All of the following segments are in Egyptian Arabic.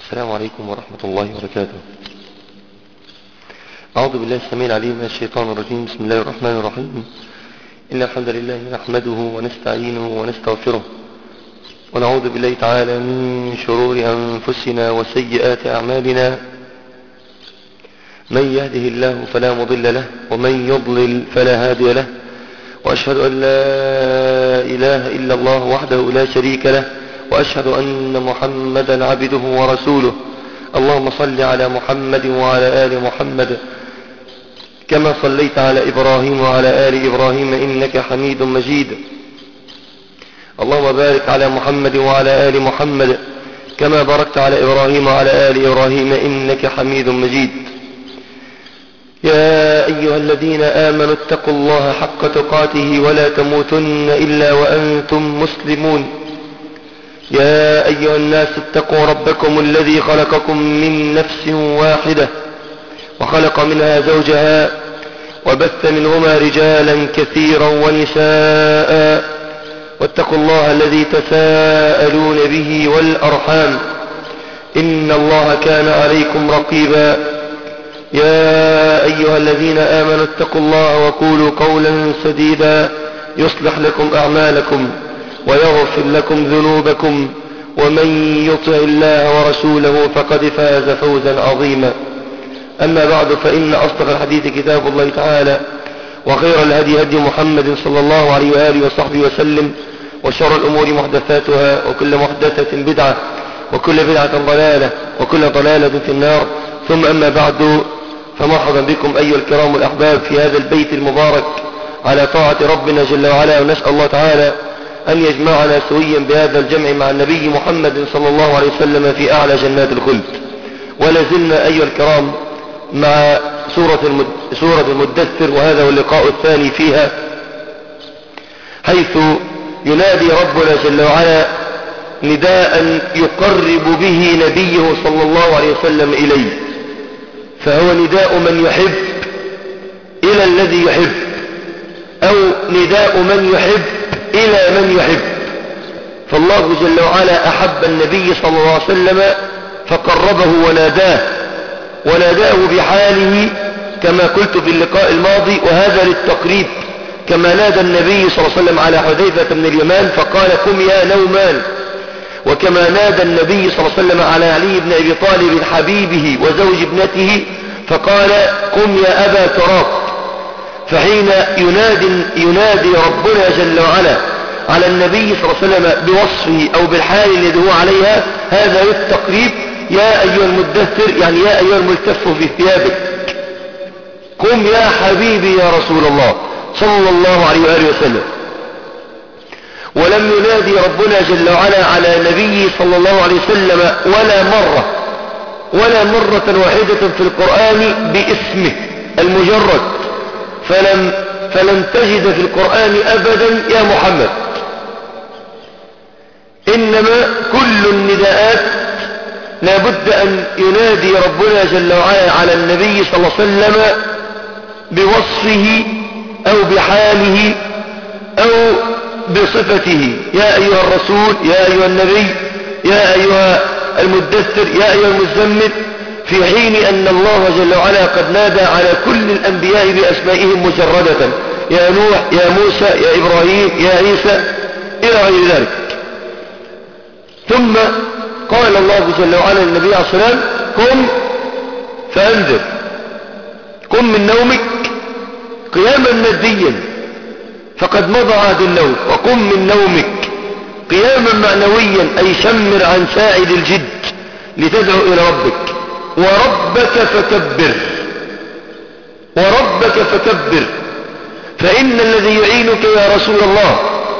السلام عليكم ورحمة الله وبركاته أعوذ بالله السميع العليم من الشيطان الرجيم بسم الله الرحمن الرحيم إن الحمد لله نحمده ونستعينه ونستغفره ونعوذ بالله تعالى من شرور أنفسنا وسيئات أعمالنا من يهده الله فلا مضل له ومن يضلل فلا هادي له وأشهد أن لا إله إلا الله وحده لا شريك له وأشهد أن محمدا عبده ورسوله اللهم صل على محمد وعلى آل محمد كما صليت على إبراهيم وعلى آل إبراهيم إنك حميد مجيد اللهم بارك على محمد وعلى آل محمد كما باركت على إبراهيم وعلى آل إبراهيم إنك حميد مجيد يا أيها الذين آمنوا اتقوا الله حق تقاته ولا تموتن إلا وأنتم مسلمون يا أيها الناس اتقوا ربكم الذي خلقكم من نفس واحدة وخلق منها زوجها وبث منهما رجالا كثيرا ونساء واتقوا الله الذي تساءلون به والأرحام إن الله كان عليكم رقيبا يا أيها الذين آمنوا اتقوا الله وقولوا قولا سديدا يصلح لكم أعمالكم ويغفر لكم ذنوبكم ومن يطع الله ورسوله فقد فاز فوزا عظيما أما بعد فإن أصدق الحديث كتاب الله تعالى وخير الهدي هدي محمد صلى الله عليه وآله وصحبه وسلم وشر الأمور محدثاتها وكل محدثة بدعة وكل بدعة ضلالة وكل ضلالة في النار ثم أما بعد فمرحبا بكم أيها الكرام الأحباب في هذا البيت المبارك على طاعة ربنا جل وعلا ونسأل الله تعالى أن يجمعنا سويا بهذا الجمع مع النبي محمد صلى الله عليه وسلم في أعلى جنات الخلد ولازلنا أيها الكرام مع سورة, المد... سورة المدثر وهذا هو اللقاء الثاني فيها حيث ينادي ربنا جل وعلا نداء يقرب به نبيه صلى الله عليه وسلم إليه فهو نداء من يحب إلى الذي يحب أو نداء من يحب إلى من يحب فالله جل وعلا أحب النبي صلى الله عليه وسلم فقربه وناداه وناداه بحاله كما قلت في اللقاء الماضي وهذا للتقريب كما نادى النبي صلى الله عليه وسلم على حذيفة بن اليمان فقال قم يا نومان وكما نادى النبي صلى الله عليه وسلم على علي بن أبي طالب حبيبه وزوج ابنته فقال قم يا أبا تراب فحين ينادي, ينادي ربنا جل وعلا على النبي صلى الله عليه وسلم بوصفه أو بالحال الذي هو عليها هذا للتقريب يا أيها المدثر يعني يا أيها الملتف في ثيابك قم يا حبيبي يا رسول الله صلى الله عليه وآله وسلم ولم ينادي ربنا جل وعلا على نبيه صلى الله عليه وسلم ولا مرة ولا مرة واحدة في القرآن باسمه المجرد فلم, فلم تجد في القرآن أبدا يا محمد إنما كل النداءات لابد أن ينادي ربنا جل وعلا على النبي صلى الله عليه وسلم بوصفه أو بحاله أو بصفته يا أيها الرسول يا أيها النبي يا أيها المدثر يا أيها المزمل في حين أن الله جل وعلا قد نادى على كل الأنبياء بأسمائهم مجردة يا نوح يا موسى يا إبراهيم يا عيسى إلى غير ذلك ثم قال الله جل وعلا للنبي عليه الصلاة والسلام قم فأنذر قم من نومك قياما ماديا فقد مضى عهد النوم وقم من نومك قياما معنويا أي شمر عن ساعد الجد لتدعو إلى ربك وربك فكبر وربك فكبر فإن الذي يعينك يا رسول الله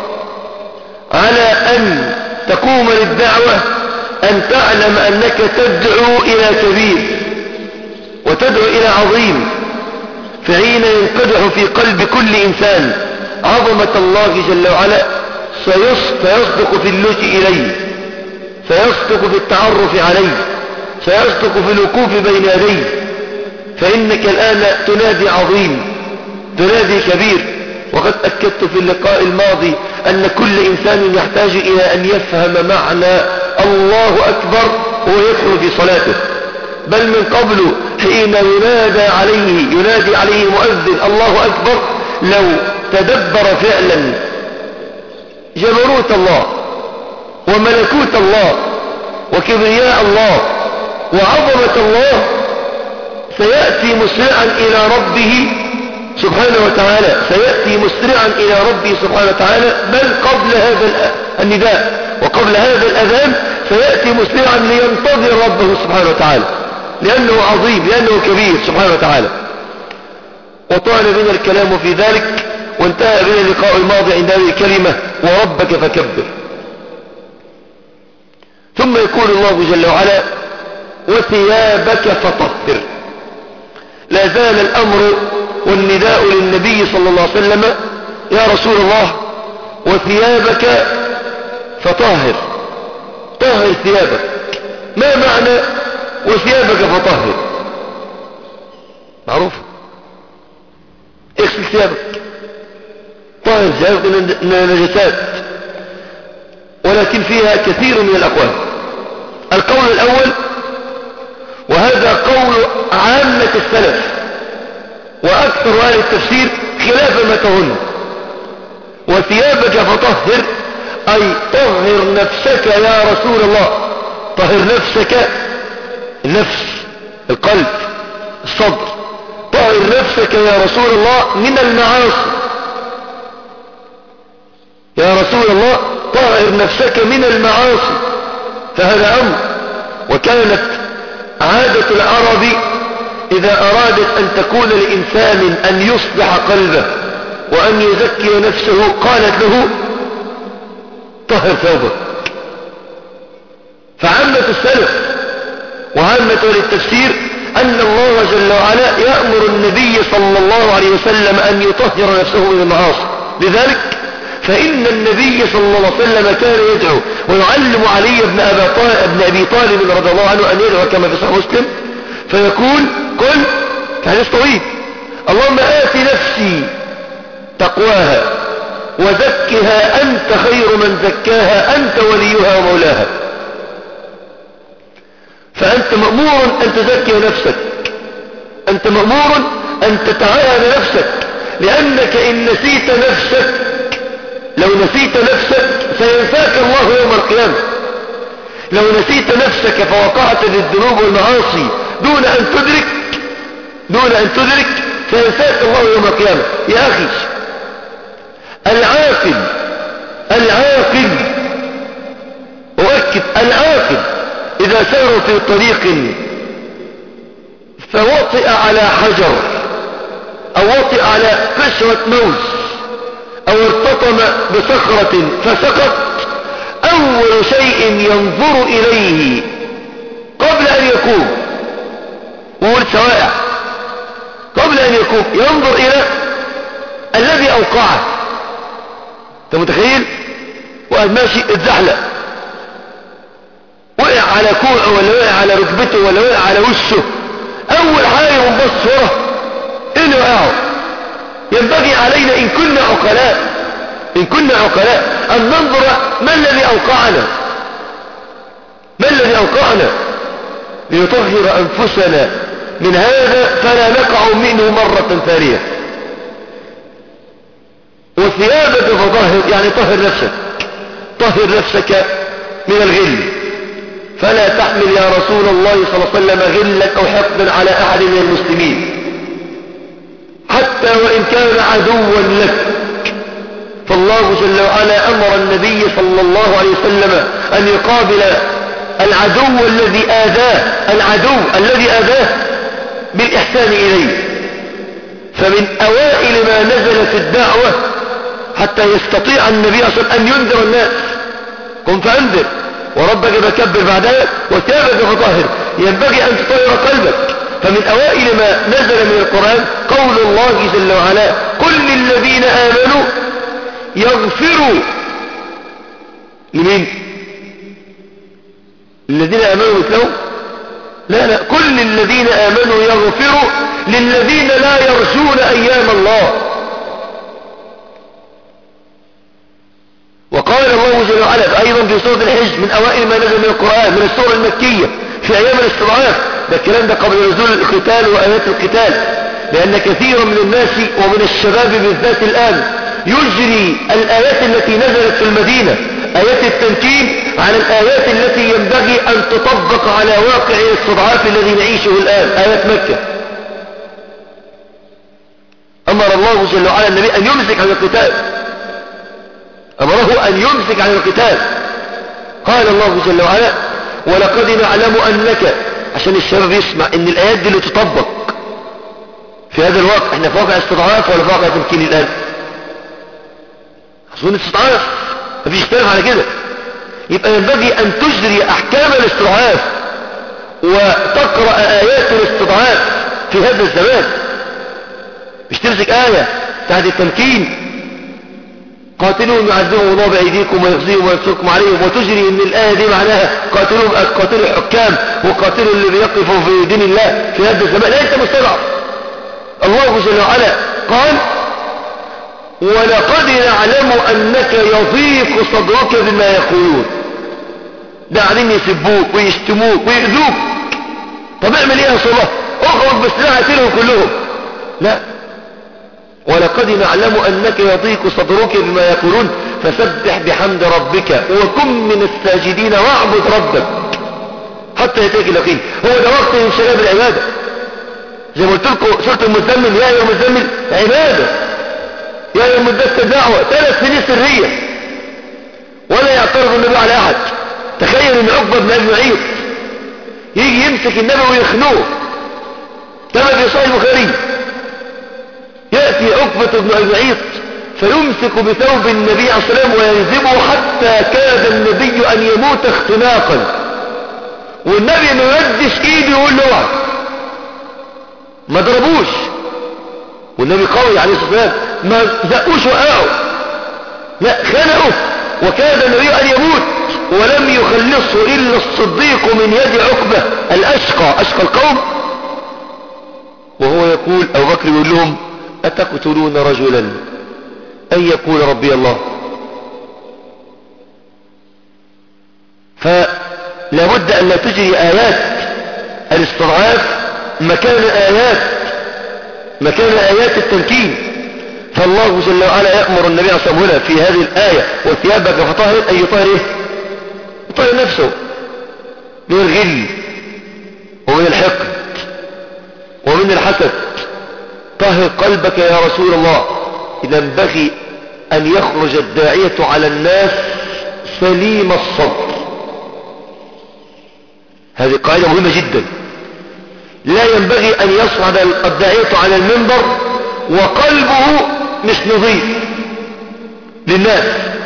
على أن تقوم للدعوة أن تعلم أنك تدعو إلى كبير وتدعو إلى عظيم فحين ينقدح في قلب كل إنسان عظمة الله جل وعلا سيصدق في اللجء إليه سيصدق في التعرف عليه سيصدق في الوقوف بين يديه فإنك الآن تنادي عظيم تنادي كبير وقد أكدت في اللقاء الماضي أن كل إنسان يحتاج إلى أن يفهم معنى الله أكبر وهو يدخل في صلاته بل من قبل حين ينادى عليه ينادي عليه مؤذن الله أكبر لو تدبر فعلا جبروت الله وملكوت الله وكبرياء الله وعظمة الله سيأتي مسرعا إلى ربه سبحانه وتعالى سيأتي مسرعا إلى ربه سبحانه وتعالى بل قبل هذا النداء وقبل هذا الأذان سيأتي مسرعا لينتظر ربه سبحانه وتعالى لأنه عظيم لأنه كبير سبحانه وتعالى وطال بنا الكلام في ذلك وانتهى بنا اللقاء الماضي عند هذه الكلمة وربك فكبر ثم يقول الله جل وعلا وثيابك فطهر لا زال الأمر والنداء للنبي صلى الله عليه وسلم يا رسول الله وثيابك فطهر طهر ثيابك ما معنى وثيابك فطهر معروف اغسل ثيابك طهر ثيابك من النجسات ولكن فيها كثير من الأقوال القول الأول وهذا قول عامة السلف وأكثر أهل التفسير خلاف ما تظن وثيابك فطهر أي طهر نفسك يا رسول الله طهر نفسك النفس القلب الصدر طهر نفسك يا رسول الله من المعاصي يا رسول الله طهر نفسك من المعاصي فهذا أمر وكانت عادة العرب إذا أرادت أن تكون لإنسان أن يصلح قلبه وأن يزكي نفسه قالت له طهر ثوبه فعامة السلف وعامة للتفسير أن الله جل وعلا يأمر النبي صلى الله عليه وسلم أن يطهر نفسه من المعاصي لذلك فإن النبي صلى الله عليه وسلم كان يدعو ويعلم علي بن, أبا طالب بن أبي طالب رضي الله عنه أن يدعو كما في صحيح مسلم فيقول قل حديث طويل اللهم آت نفسي تقواها وزكها أنت خير من زكاها أنت وليها ومولاها فأنت مأمور أن تزكي نفسك أنت مأمور أن تتعاهد نفسك لأنك إن نسيت نفسك لو نسيت نفسك سينساك الله يوم القيامة لو نسيت نفسك فوقعت للذنوب والمعاصي دون أن تدرك دون أن تدرك سينساك الله يوم القيامة يا أخي العاقل العاقل أؤكد العاقل إذا سار في طريق فوطئ على حجر أو وطئ على قشرة موز أو ارتطم بصخرة فسقط أول شيء ينظر إليه قبل أن يقوم وقول سواء قبل أن يقوم ينظر إلى الذي أوقعه أنت متخيل وقال ماشي اتزحلق وقع على كوعه ولا وقع على ركبته ولا وقع على وشه أول حاجة ينبص ورا إيه اللي وقعه ينبغي علينا إن كنا عقلاء إن كنا عقلاء أن ننظر ما الذي أوقعنا ما الذي أوقعنا لنطهر أنفسنا من هذا فلا نقع منه مرة ثانية وثيابك فطهر يعني طهر نفسك طهر نفسك من الغل فلا تحمل يا رسول الله صلى الله عليه وسلم غلا أو حقدا على أحد من المسلمين حتى وإن كان عدوا لك فالله جل وعلا أمر النبي صلى الله عليه وسلم أن يقابل العدو الذي آذاه العدو الذي آذاه بالإحسان إليه فمن أوائل ما نزل في الدعوة حتى يستطيع النبي صلى الله عليه وسلم أن ينذر الناس قم فأنذر وربك فكبر بعدها وثيابك فطهر ينبغي أن تطهر قلبك فمن أوائل ما نزل من القرآن قول الله جل وعلا قل للذين آمنوا يغفروا لمين الذين آمنوا مثلهم لا لا كل الذين آمنوا يغفروا للذين لا يرجون أيام الله قال الله جل وعلا أيضا في سورة الحج من أوائل ما نزل من القرآن من السورة المكية في أيام الاستضعاف ده الكلام ده قبل نزول القتال وآيات القتال لأن كثيرا من الناس ومن الشباب بالذات الآن يجري الآيات التي نزلت في المدينة آيات التمكين على الآيات التي ينبغي أن تطبق على واقع الاستضعاف الذي نعيشه الآن آيات مكة أمر الله جل وعلا النبي أن يمسك عن القتال أمره أن يمسك عن القتال قال الله جل وعلا ولقد نعلم أنك عشان الشباب يسمع ان الآيات دي اللي تطبق في هذا الوقت احنا في واقع استضعاف ولا في واقع تمكين الآن أظن استضعاف مفيش اختلاف على كده يبقى ينبغي أن تجري أحكام الاستضعاف وتقرأ آيات الاستضعاف في هذا الزمان مش تمسك آية بتاعت التمكين قاتلوهم يعذبهم الله بأيديكم ويخزيهم وينصركم عليهم وتجري ان الآية دي معناها قاتلوهم قاتلوا الحكام وقاتلوا اللي بيقفوا في دين الله في هذا الزمان لا انت مستضعف الله جل وعلا قال ولقد نعلم أنك يضيق صدرك بما يقولون ده قاعدين يسبوك ويشتموك ويؤذوك طب اعمل ايه يا صلاة اخرج بالسلاح اقتلهم كلهم لا ولقد نعلم أنك يضيق صدرك بما يقولون فسبح بحمد ربك وكن من الساجدين واعبد ربك حتى يتيك اليقين هو ده وقت انشغال العبادة زي ما قلت لكم سورة المزمل يا أيها المزمل عبادة يا أيها المدثر دعوة ثلاث سنين سرية ولا يعترض النبي على أحد تخيل ان عقبة بن أبي معيط يجي يمسك النبي ويخنوه كما في صحيح البخاري يأتي عقبة بن أبي معيط فيمسك بثوب النبي عليه الصلاة والسلام وينزبه حتى كاد النبي أن يموت اختناقا والنبي ما يردش ايده يقول له اوعى ما ضربوش والنبي قوي عليه الصلاة والسلام ما زقوش وقعوا لا خنقوا وكاد النبي أن يموت ولم يخلصه إلا الصديق من يد عقبة الأشقى أشقى القوم وهو يقول أبو بكر يقول لهم أتقتلون رجلا أن يقول ربي الله فلابد أن لا تجري آيات الاستضعاف مكان آيات مكان آيات التمكين فالله جل وعلا يأمر النبي عليه الصلاة والسلام في هذه الآية وثيابك فطهر أي يطهر إيه يطهر نفسه من الغل ومن الحقد ومن الحسد طهر قلبك يا رسول الله إذا ينبغي أن يخرج الداعية على الناس سليم الصدر هذه قاعدة مهمة جدا لا ينبغي أن يصعد الداعية على المنبر وقلبه مش نظيف للناس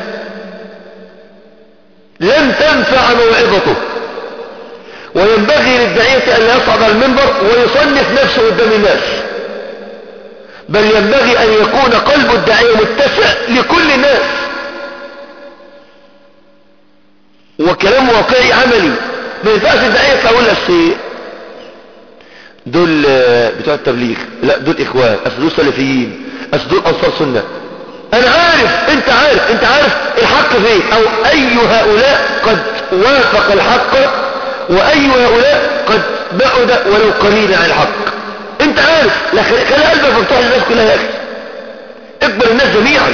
لن تنفع موعظته وينبغي للداعية أن يصعد على المنبر ويصنف نفسه قدام الناس بل ينبغي أن يكون قلب الداعية متسع لكل الناس وكلام واقعي عملي ما ينفعش الداعية تقول لك دول بتوع التبليغ لا دول إخوان أصل دول سلفيين أصل دول أنصار سنة أنا عارف أنت عارف أنت عارف الحق فين أو أي هؤلاء قد وافق الحق وأي هؤلاء قد بعد ولو قليلا عن الحق انت عارف لكن خلي قلبك مفتوح للناس كلها يا اخي اقبل الناس جميعا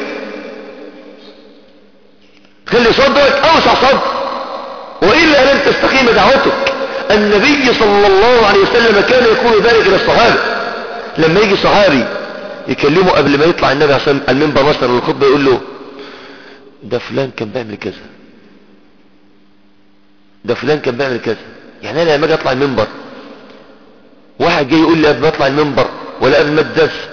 خلي صدرك اوسع صدر وإلا لن تستقيم دعوتك النبي صلى الله عليه وسلم كان يقول ذلك للصحابة لما يجي صحابي يكلمه قبل ما يطلع النبي عشان المنبر مثلا الخطبة يقول له ده فلان كان بيعمل كذا ده فلان كان بيعمل كذا يعني انا لما اجي اطلع المنبر واحد جاي يقول لي قبل ما اطلع المنبر ولا قبل ما الدرس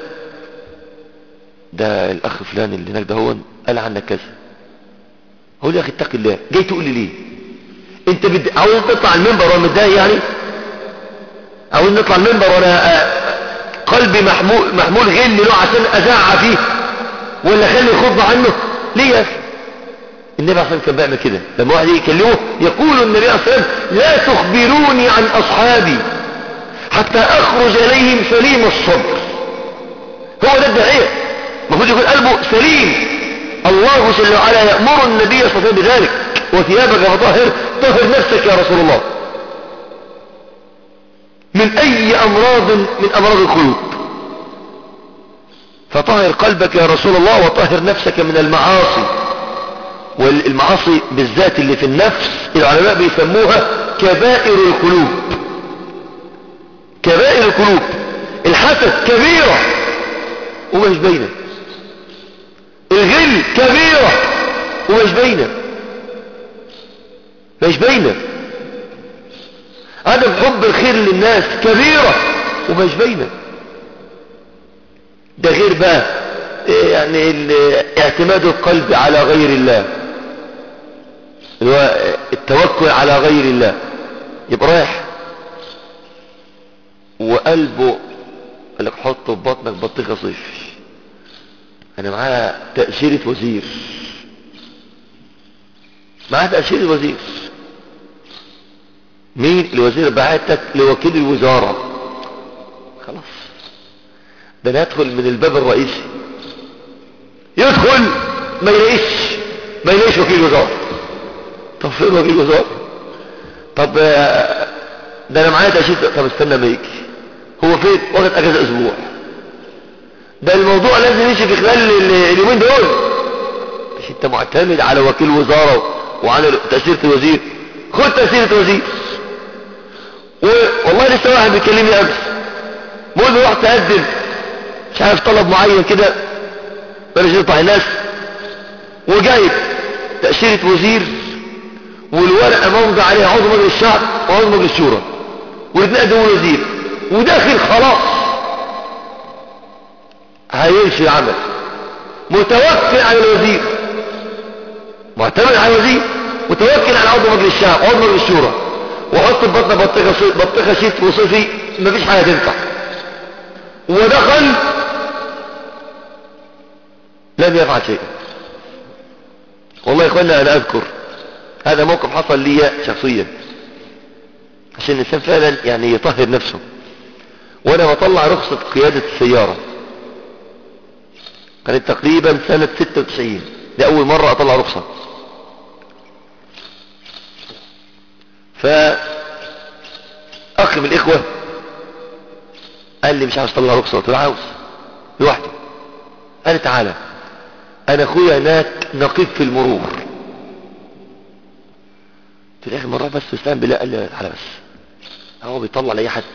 ده الاخ فلان اللي هناك ده هو قال عنك كذا هو يا اخي اتق الله جاي تقول لي ليه انت بد... عاوز تطلع المنبر وانا متضايق يعني عاوز نطلع المنبر وانا قلبي محمول محمول غل له عشان ازعى فيه ولا خلي خطبه عنه ليه يا اخي النبي عليه الصلاه كان بيعمل كده لما واحد يكلمه يقول النبي عليه الصلاه لا تخبروني عن اصحابي حتى اخرج اليهم سليم الصدر هو ده الداعية المفروض يكون قلبه سليم الله جل وعلا يأمر النبي صلى الله عليه وسلم بذلك وثيابك فطهر طهر نفسك يا رسول الله من أي أمراض من أمراض القلوب فطهر قلبك يا رسول الله وطهر نفسك من المعاصي والمعاصي بالذات اللي في النفس العلماء بيسموها كبائر القلوب كبائر القلوب الحسد كبيرة ومش بينه الغل كبيرة ومش بينه مش بينه عدم حب الخير للناس كبيرة ومش بينه ده غير بقى يعني اعتماد القلب على غير الله اللي هو التوكل على غير الله يبقى رايح وقلبه قال لك حطه في بطنك بطيخه صيف انا معاه تأشيرة وزير معاه تأشيرة وزير مين الوزير بعتك لوكيل الوزارة خلاص ده انا ادخل من الباب الرئيسي يدخل ما يلاقيش ما يلاقيش وكيل وزارة طب فين وكيل وزارة طب ده انا معايا تأشيرة طب استنى ما يجي هو فين واخد اجازة اسبوع ده الموضوع لازم يمشي في خلال اليومين دول مش انت معتمد على وكيل وزارة وعلى تأشيرة الوزير خد تأشيرة وزير والله لسه واحد بيكلمني امس بقول له رحت اقدم مش عارف طلب معين كده بلاش يقطع الناس وجايب تأشيرة وزير والورقة موضع عليها عضو مجلس الشعب وعضو مجلس الشورى والاثنين قدموا وزير وداخل خلاص هيمشي العمل متوكل على الوزير معتمد على الوزير متوكل على عضو مجلس الشعب وعضو مجلس الشورى وحط في بطنه بطيخه بطيخه شيت وصيفي مفيش حاجه تنفع ودخل لم يفعل شيئا والله يا اخوانا انا اذكر هذا موقف حصل لي شخصيا عشان الانسان فعلا يعني يطهر نفسه وانا بطلع رخصة قيادة السيارة كانت تقريبا سنة 96 دي اول مرة اطلع رخصة فأخ من الإخوة قال لي مش عاوز اطلع رخصة قلت له عاوز لوحدي قال لي تعالى انا اخويا هناك نقيب في المرور في الاخر مرة بس استلم بالله قال لي تعالى بس هو بيطلع لاي حد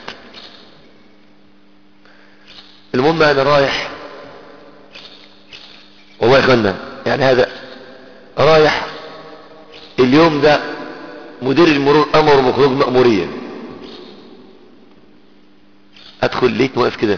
المهم انا رايح والله يا اخوانا يعني هذا رايح اليوم ده مدير المرور امر بخروج مأمورية ادخل لقيت واقف كده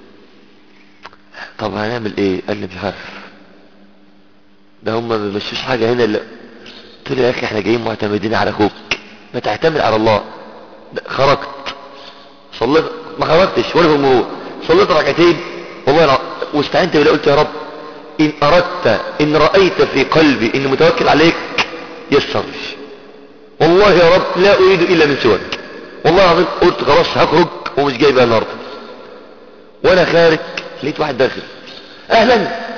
طب هنعمل ايه قال لي مش عارف ده هم ما بيمشوش حاجة هنا الا قلت له يا اخي احنا جايين معتمدين على اخوك ما تعتمد على الله خرجت صليت ما خرجتش ولا في المرور صليت ركعتين والله واستعنت بالله قلت يا رب ان اردت ان رأيت في قلبي اني متوكل عليك يسر والله يا رب لا اريد الا من سواك والله العظيم قلت خلاص هخرج ومش جاي بقى النهارده وانا خارج لقيت واحد داخل اهلا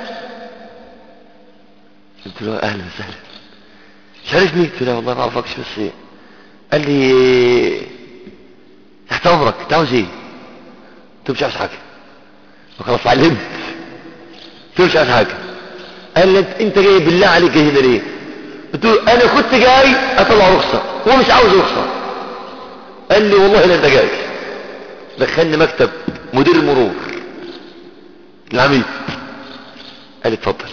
قلت له اهلا وسهلا مش عارفني قلت له والله ما اعرفكش بس ايه قال لي تحت امرك انت عاوز ايه قلت له مش عاوز حاجه وخلاص علمت قلت له مش عاوز حاجه قال لي انت جاي بالله عليك جاي هنا ليه قلت له انا كنت جاي اطلع رخصه هو مش عاوز رخصه قال لي والله لا انت جاي دخلني مكتب مدير المرور العميد قال لي اتفضل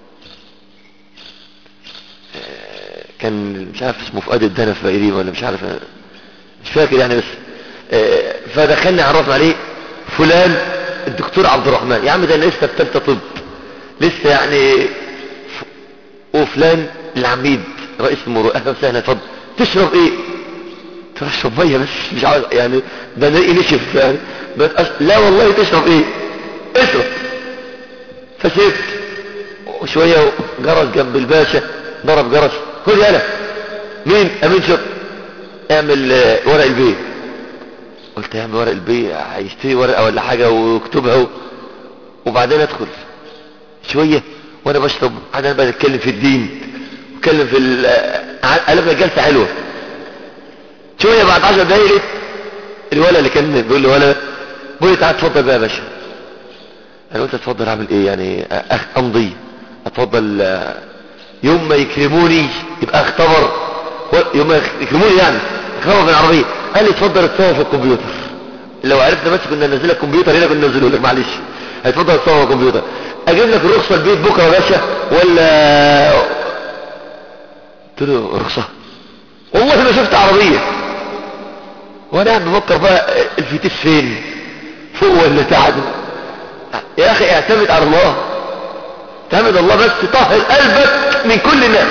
كان مش عارف اسمه فؤاد الدنف بقى ولا مش عارف مش فاكر يعني بس فدخلني عرفنا عليه فلان الدكتور عبد الرحمن يا عم ده انا لسه في ثالثه طب لسه يعني وفلان العميد رئيس المرور اهلا وسهلا اتفضل تشرب ايه تشرب ميه بس مش عاوز يعني ده انا ايه نشف يعني بس أش... لا والله تشرب ايه اشرب فسيبت وشويه جرس جنب الباشا ضرب جرس خد يالا مين امين شرط اعمل ورق البيت قلت اعمل ورق البيت هيشتري ورقه ولا حاجه ويكتبها وبعدين ادخل شويه وانا بشرب انا بقى اتكلم في الدين اتكلم في قلبنا جلسه حلوه شويه بعد 10 دقايق الولد اللي كان بيقول له ولا بيقول لي تعال اتفضل بقى يا باشا انا قلت اتفضل اعمل ايه يعني أخ امضي اتفضل يوم ما يكرموني يبقى اختبر يوم ما يكرموني يعني اختبر في العربيه قال لي اتفضل اتصور في الكمبيوتر لو عرفنا بس كنا ننزل لك كمبيوتر هنا كنا ننزله لك معلش هتفضل اتصور في الكمبيوتر اجيب لك الرخصه البيت بكره يا باشا ولا قلت له رخصه والله ما شفت عربيه وانا قاعد بفكر بقى الفتيس فين فوق ولا تحت يا اخي اعتمد على الله اعتمد الله بس طهر قلبك من كل الناس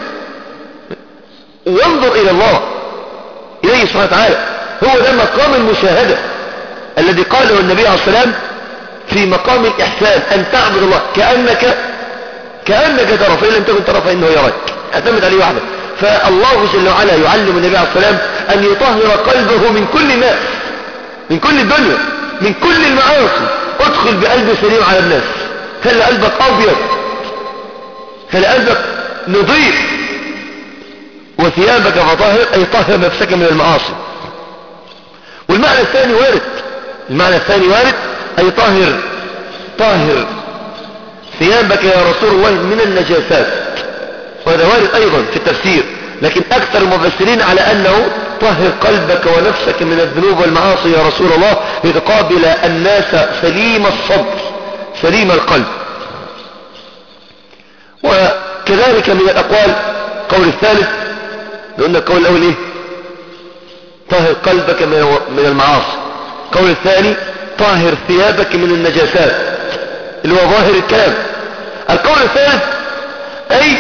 وانظر الى الله اليه سبحانه وتعالى هو ده مقام المشاهدة الذي قاله النبي عليه الصلاة والسلام في مقام الإحسان أن تعبد الله كأنك كأنك ترى فإن لم تكن ترى فإنه يراك اعتمد عليه وحده فالله جل وعلا يعلم النبي عليه الصلاة والسلام أن يطهر قلبه من كل الناس من كل الدنيا من كل المعاصي ادخل بقلب سليم على الناس خلي قلبك أبيض خلي قلبك نظيف وثيابك فطهر أي طهر نفسك من المعاصي والمعنى الثاني وارد المعنى الثاني وارد أي طاهر طاهر ثيابك يا رسول الله من النجاسات وهذا وارد أيضا في التفسير لكن أكثر المفسرين على أنه طهر قلبك ونفسك من الذنوب والمعاصي يا رسول الله لتقابل الناس سليم الصدر سليم القلب وكذلك من الأقوال قول الثالث لأن القول الأول إيه طهر قلبك من المعاصي القول الثاني طهر ثيابك من النجاسات اللي هو ظاهر الكلام القول الثالث أي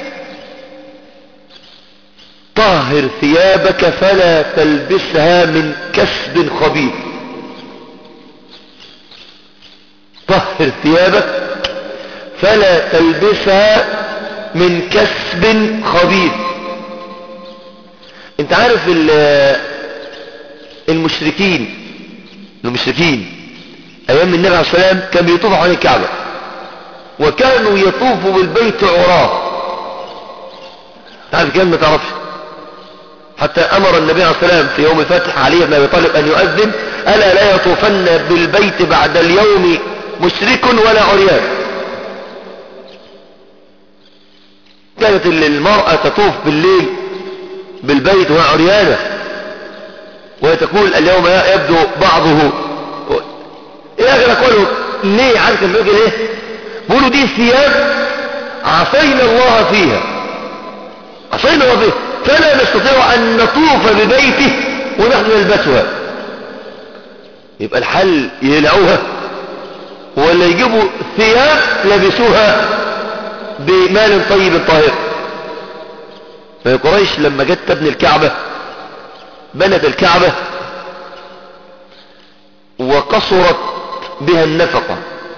طهر ثيابك فلا تلبسها من كسب خبيث طهر ثيابك فلا تلبسها من كسب خبيث انت عارف المشركين المشركين ايام النبي عليه الصلاة والسلام كان بيطوف عن الكعبة وكانوا يطوفوا بالبيت عراه تعرف كان ما تعرفش حتى امر النبي عليه الصلاة والسلام في يوم الفتح علي بن ابي طالب ان يؤذن الا لا يطوفن بالبيت بعد اليوم مشرك ولا عريان كانت المرأة تطوف بالليل بالبيت وهي عريانة وهي تقول اليوم يبدو بعضه الى اخر اقوله ليه عارف كان بيقول ايه بيقولوا دي ثياب عصينا الله فيها عصينا الله فيها فلا نستطيع ان نطوف ببيته ونحن نلبسها يبقى الحل يلعوها ولا يجيبوا ثياب لبسوها بمال طيب طاهر فقريش لما جت تبني الكعبة بنت الكعبة وقصرت بها النفقة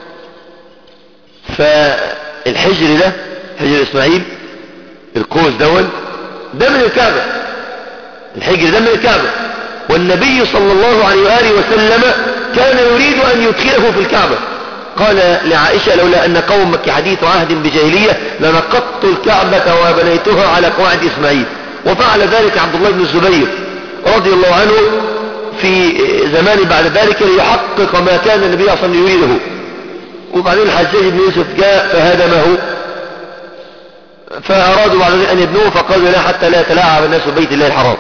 فالحجر ده حجر اسماعيل القوس دول ده من الكعبة الحجر ده من الكعبة والنبي صلى الله عليه وآله وسلم كان يريد أن يدخله في الكعبة قال لعائشة لولا أن قومك حديث عهد بجاهلية لنقضت الكعبة وبنيتها على قواعد إسماعيل وفعل ذلك عبد الله بن الزبير رضي الله عنه في زمان بعد ذلك ليحقق ما كان النبي صلى الله عليه وسلم يريده وبعدين الحجاج بن يوسف جاء فهدمه فأرادوا بعد ذلك أن يبنوه فقالوا لا حتى لا يتلاعب الناس ببيت الله الحرام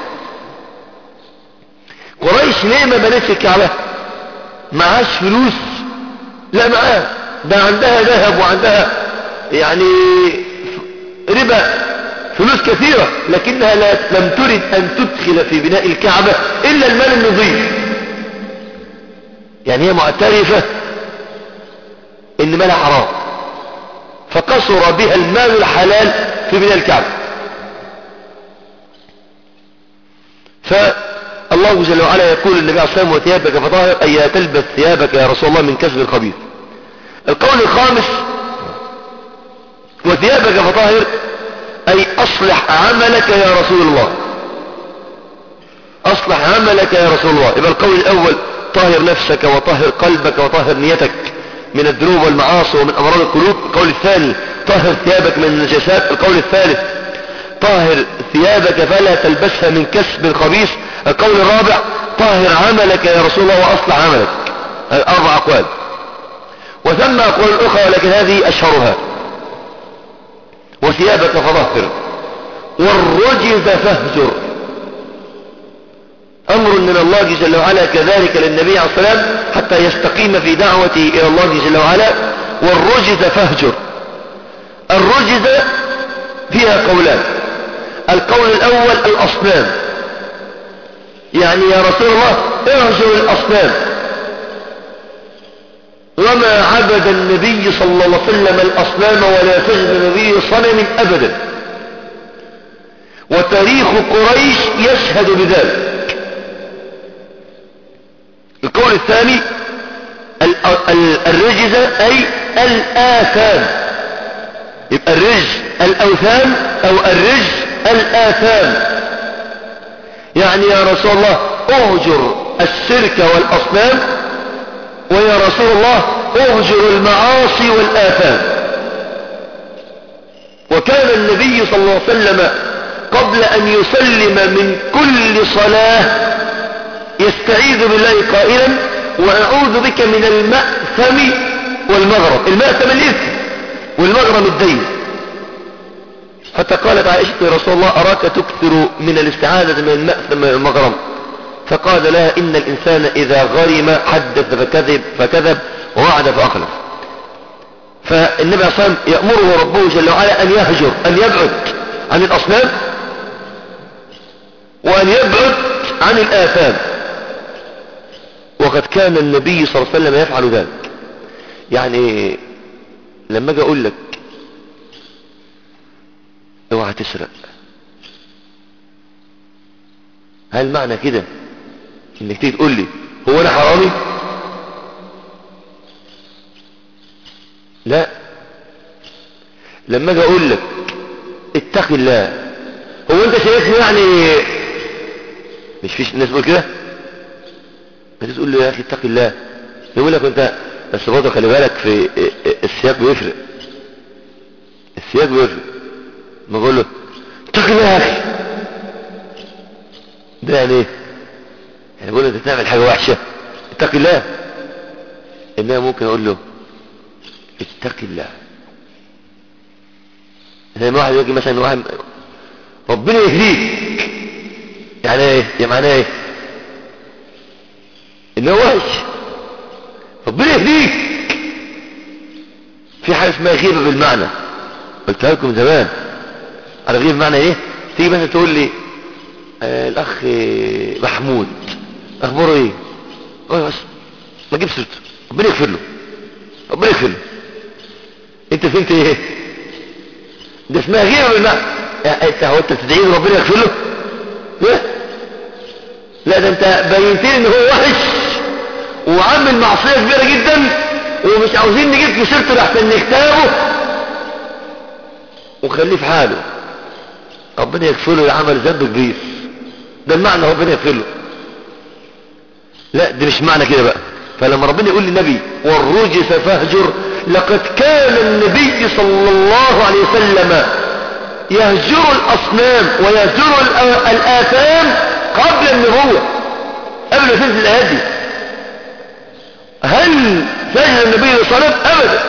قريش ليه ما بنتش الكعبة معاش فلوس لا معاه ده عندها ذهب وعندها يعني ربا فلوس كثيرة لكنها لا لم ترد أن تدخل في بناء الكعبة إلا المال النظيف يعني هي معترفة إن مالها حرام فقصر بها المال الحلال في بناء الكعبة فالله جل وعلا يقول النبي عليه الصلاة والسلام وثيابك فطاهر أي تلبس ثيابك يا رسول الله من كسب الخبيث القول الخامس وثيابك فطاهر أي أصلح عملك يا رسول الله أصلح عملك يا رسول الله يبقى القول الأول طهر نفسك وطهر قلبك وطهر نيتك من الذنوب والمعاصي ومن أمراض القلوب القول الثاني طهر ثيابك من النجاسات القول الثالث طهر ثيابك فلا تلبسها من كسب خبيث القول الرابع طهر عملك يا رسول الله وأصلح عملك أربع أقوال وثم أقوال أخرى ولكن هذه أشهرها وثيابك فطهر والرجز فاهجر أمر من الله جل وعلا كذلك للنبي عليه الصلاة حتى يستقيم في دعوته إلى الله جل وعلا والرجز فاهجر الرجز فيها قولان القول الأول الأصنام يعني يا رسول الله اهجر الأصنام وما عبد النبي صلى الله عليه وسلم الأصنام ولا تجد النبي صنم أبدا وتاريخ قريش يشهد بذلك القول الثاني الرجز أي الآثام يبقى الرجز الأوثان أو الرجز الآثام يعني يا رسول الله اهجر الشرك والأصنام ويا رسول الله اهجر المعاصي والآثام وكان النبي صلى الله عليه وسلم قبل أن يسلم من كل صلاة يستعيذ بالله قائلا وأعوذ بك من المأثم والمغرم المأثم الإثم والمغرم الدين حتى قالت عائشة يا رسول الله أراك تكثر من الاستعاذة من المأثم والمغرم فقال لها إن الإنسان إذا غرم حدث فكذب, فكذب ووعد فأخلف فالنبي صلى الله عليه وسلم يأمره ربه جل وعلا أن يهجر أن يبعد عن الأصنام وأن يبعد عن الآثام وقد كان النبي صلى الله عليه وسلم يفعل ذلك يعني لما اجي اقول لك اوعى تسرق هل معنى كده انك تيجي تقول لي هو انا حرامي لا لما اجي اقول لك اتق الله هو انت شايفني يعني مش فيش الناس بتقول كده انت تقول له يا اخي اتق الله يقول لك انت بس برضه خلي بالك في السياق بيفرق السياق بيفرق ما اقول له اتق الله يا اخي ده يعني ايه يعني بقول له انت تعمل حاجه وحشه اتق الله انما ممكن اقول له اتق الله زي ما واحد يجي مثلا واحد ربنا يهديك يعني ايه يا معناه ايه انه وحش ربنا يهديك في حاجه اسمها غيبه بالمعنى قلتها لكم زمان على غيبه بمعنى ايه تيجي مثلا تقول لي آه الاخ محمود اخباره ايه اه بس ما تجيب سيرته ربنا يغفر له ربنا يغفر له انت فهمت ايه ده اسمها غيبه بالمعنى انت هو انت بتدعي له ربنا يغفر له لا لا ده انت بينت لي ان هو وحش وعامل معصيه كبيره جدا ومش عاوزين نجيب في سيرته لحسن نكتابه وخليه في حاله ربنا يغفر له عمل ذنب كبير ده المعنى ربنا يغفر له لا ده مش معنى كده بقى فلما ربنا يقول للنبي والرجس فاهجر لقد كان النبي صلى الله عليه وسلم يهجر الأصنام ويهجر الآثام قبل النبوة قبل ما تنزل الآيات دي هل سجد النبي صلى الله عليه وسلم أبدا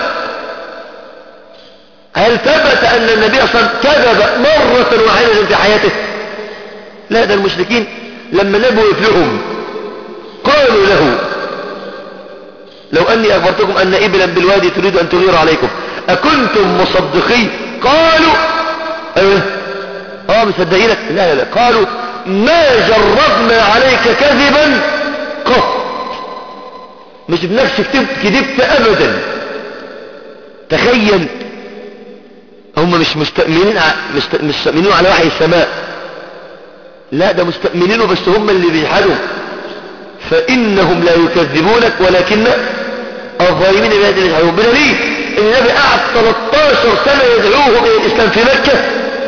هل ثبت أن النبي صلى الله عليه وسلم كذب مرة واحدة في حياته لا ده المشركين لما نبوا يفلهم قالوا له لو أني أخبرتكم أن إبلا بالوادي تريد أن تغير عليكم أكنتم مصدقين قالوا أيوه اه مصدقينك لا لا لا قالوا ما جربنا عليك كذبا قط مش بنفسك كذبت أبدا تخيل هم مش مستأمنين مست... مستأمنين على وحي السماء لا ده مستأمنينه بس هم اللي بيجحدوا فإنهم لا يكذبونك ولكن الظالمين بهذه يجحدون بدليل ان النبي قعد 13 سنة يدعوهم الى الاسلام في مكة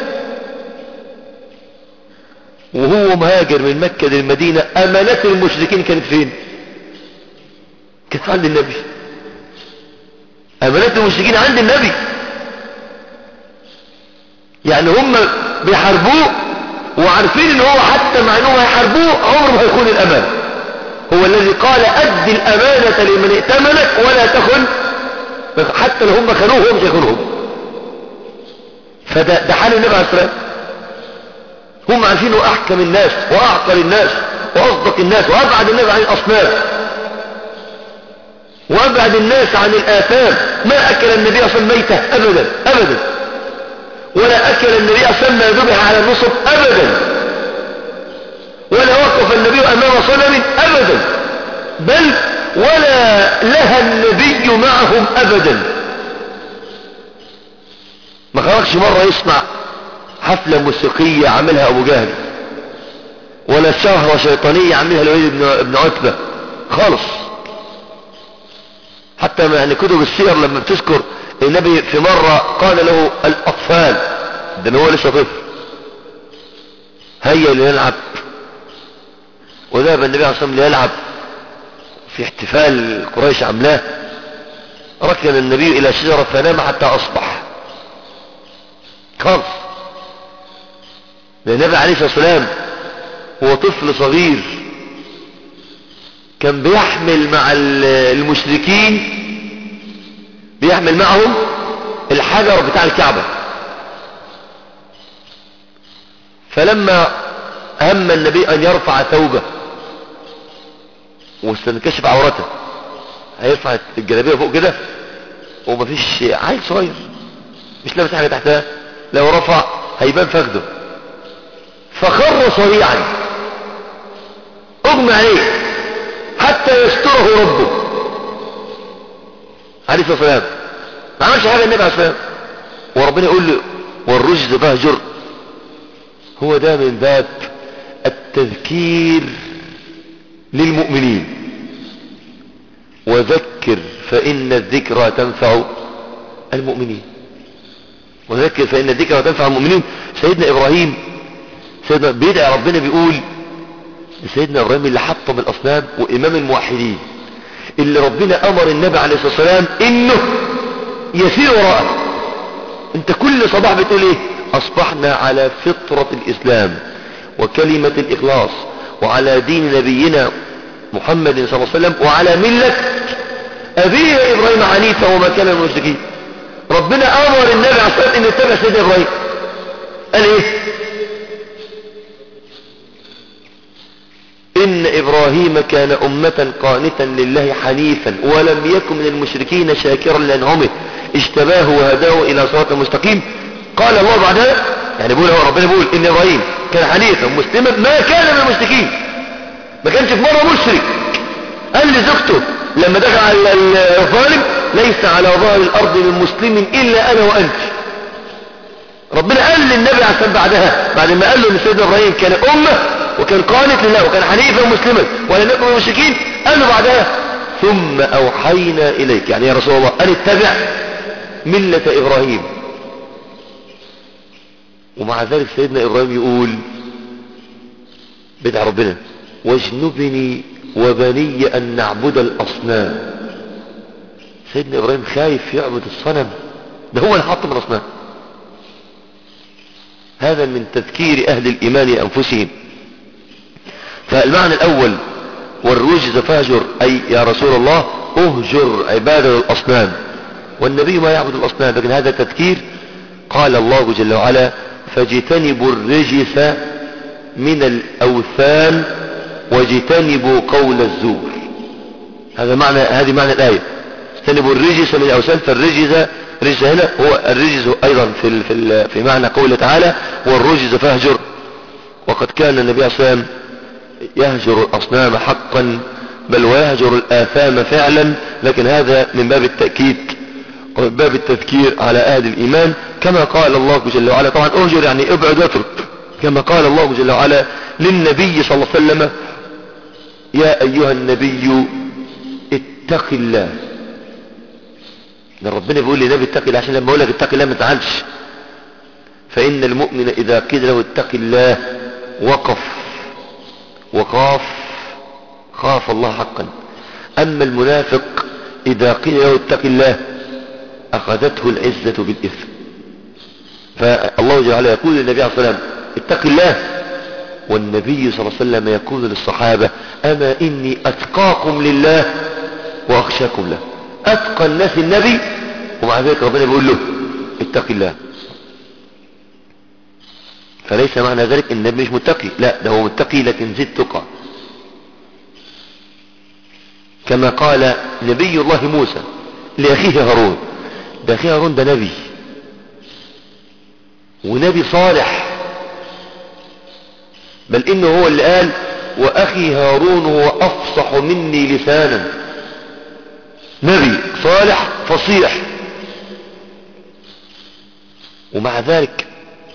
وهو مهاجر من مكة للمدينة امانات المشركين كانت فين كانت عند النبي امانات المشركين عند النبي يعني هم بيحاربوه وعارفين ان هو حتى مع انهم هيحاربوه عمره ما هيكون الامان هو الذي قال ادي الامانة لمن ائتمنك ولا تخن حتى لو هم خانوه هو مش هيخونهم فده ده حال النبي عليه الصلاه هم عارفين انه احكم الناس واعقل الناس واصدق الناس وابعد الناس عن الاصنام وابعد الناس عن الاثام ما اكل النبي صلى الله عليه وسلم ميته ابدا ابدا ولا اكل النبي صلى الله عليه وسلم ما ذبح على النصب ابدا ولا وقف النبي امام صنم ابدا بل ولا لها النبي معهم ابدا ما خرجش مرة يصنع حفلة موسيقية عملها ابو جهل ولا شهرة شيطانية عملها الوليد بن عتبة خالص حتى يعني كتب السير لما بتذكر النبي في مرة قال له الأطفال ده هو لسه طفل هيا لنلعب وذهب النبي عليه الصلاة والسلام ليلعب في احتفال قريش عملاه ركن النبي إلى شجرة فنام حتى أصبح خالص لأن النبي عليه الصلاة والسلام هو طفل صغير كان بيحمل مع المشركين بيحمل معهم الحجر بتاع الكعبة فلما هم النبي أن يرفع ثوبه واستنكشف عورته هيرفع الجلابية فوق كده ومفيش عيل صغير مش لابس حاجة تحتها لو رفع هيبان فخده فخر صريعا اغمى عليه حتى يستره ربه عليه الصلاة والسلام ما عملش حاجة النبي عليه الصلاة والسلام وربنا يقول له والرجز فهجر هو ده من باب التذكير للمؤمنين وذكر فإن الذكرى تنفع المؤمنين وذكر فإن الذكرى تنفع المؤمنين سيدنا إبراهيم سيدنا بيدعي ربنا بيقول سيدنا إبراهيم اللي حطم الأصنام وإمام الموحدين اللي ربنا أمر النبي عليه الصلاة والسلام إنه يسير وراءه انت كل صباح بتقول ايه اصبحنا على فطرة الاسلام وكلمة الاخلاص وعلى دين نبينا محمد صلى الله عليه وسلم وعلى ملة ابيه ابراهيم حنيفا وما كان من المشركين ربنا امر النبي عليه الصلاة والسلام ان يتبع سيدنا ابراهيم قال ايه إن إبراهيم كان أمة قانتا لله حنيفا ولم يكن من المشركين شاكرا لأنعمه اجتباه وهداه إلى صراط مستقيم قال الله بعدها يعني بيقول هو ربنا بيقول إن إبراهيم كان حنيفا مسلما ما كان من المشركين ما كانش في مرة مشرك قال لزوجته لما دخل على الظالم ليس على ظهر الأرض من مسلم إلا أنا وأنت ربنا قال للنبي عليه الصلاة بعدها بعد ما قال له ان سيدنا إبراهيم كان أمة وكان قانت لله وكان حنيفا مسلما ولم يكن من المشركين قال له بعدها ثم أوحينا إليك يعني يا رسول الله أن اتبع ملة إبراهيم ومع ذلك سيدنا إبراهيم يقول بدع ربنا واجنبني وبني أن نعبد الأصنام سيدنا إبراهيم خايف يعبد الصنم ده هو اللي حط من الأصنام هذا من تذكير أهل الإيمان أنفسهم فالمعنى الأول والرجز فاهجر أي يا رسول الله اهجر عبادة الأصنام والنبي ما يعبد الأصنام لكن هذا تذكير قال الله جل وعلا فاجتنبوا الرجس من الأوثان واجتنبوا قول الزور هذا معنى هذه معنى الآية اجتنبوا الرجس من الأوثان فالرجس رجس هنا هو الرجس أيضا في في في معنى قوله تعالى والرجز فاهجر وقد كان النبي صلى الله عليه وسلم يهجر الأصنام حقا بل ويهجر الآثام فعلا لكن هذا من باب التأكيد ومن باب التذكير على أهل الإيمان كما قال الله جل وعلا طبعا أهجر يعني ابعد واترك كما قال الله جل وعلا للنبي صلى الله عليه وسلم يا أيها النبي اتق الله ده ربنا بيقول للنبي اتق الله عشان لما اقول لك اتق الله ما تزعلش فإن المؤمن إذا قيل له اتق الله وقف وخاف خاف الله حقا أما المنافق إذا قيل له اتق الله أخذته العزة بالإثم فالله جل وعلا يقول للنبي عليه الصلاة والسلام اتق الله والنبي صلى الله عليه وسلم يقول للصحابة أما إني أتقاكم لله وأخشاكم له أتقى الناس النبي ومع ذلك ربنا بيقول له اتق الله فليس معنى ذلك ان النبي مش متقي لا ده هو متقي لكن زد تقى كما قال نبي الله موسى لأخيه هارون ده أخيه هارون ده نبي ونبي صالح بل إنه هو اللي قال وأخي هارون هو أفصح مني لسانا نبي صالح فصيح ومع ذلك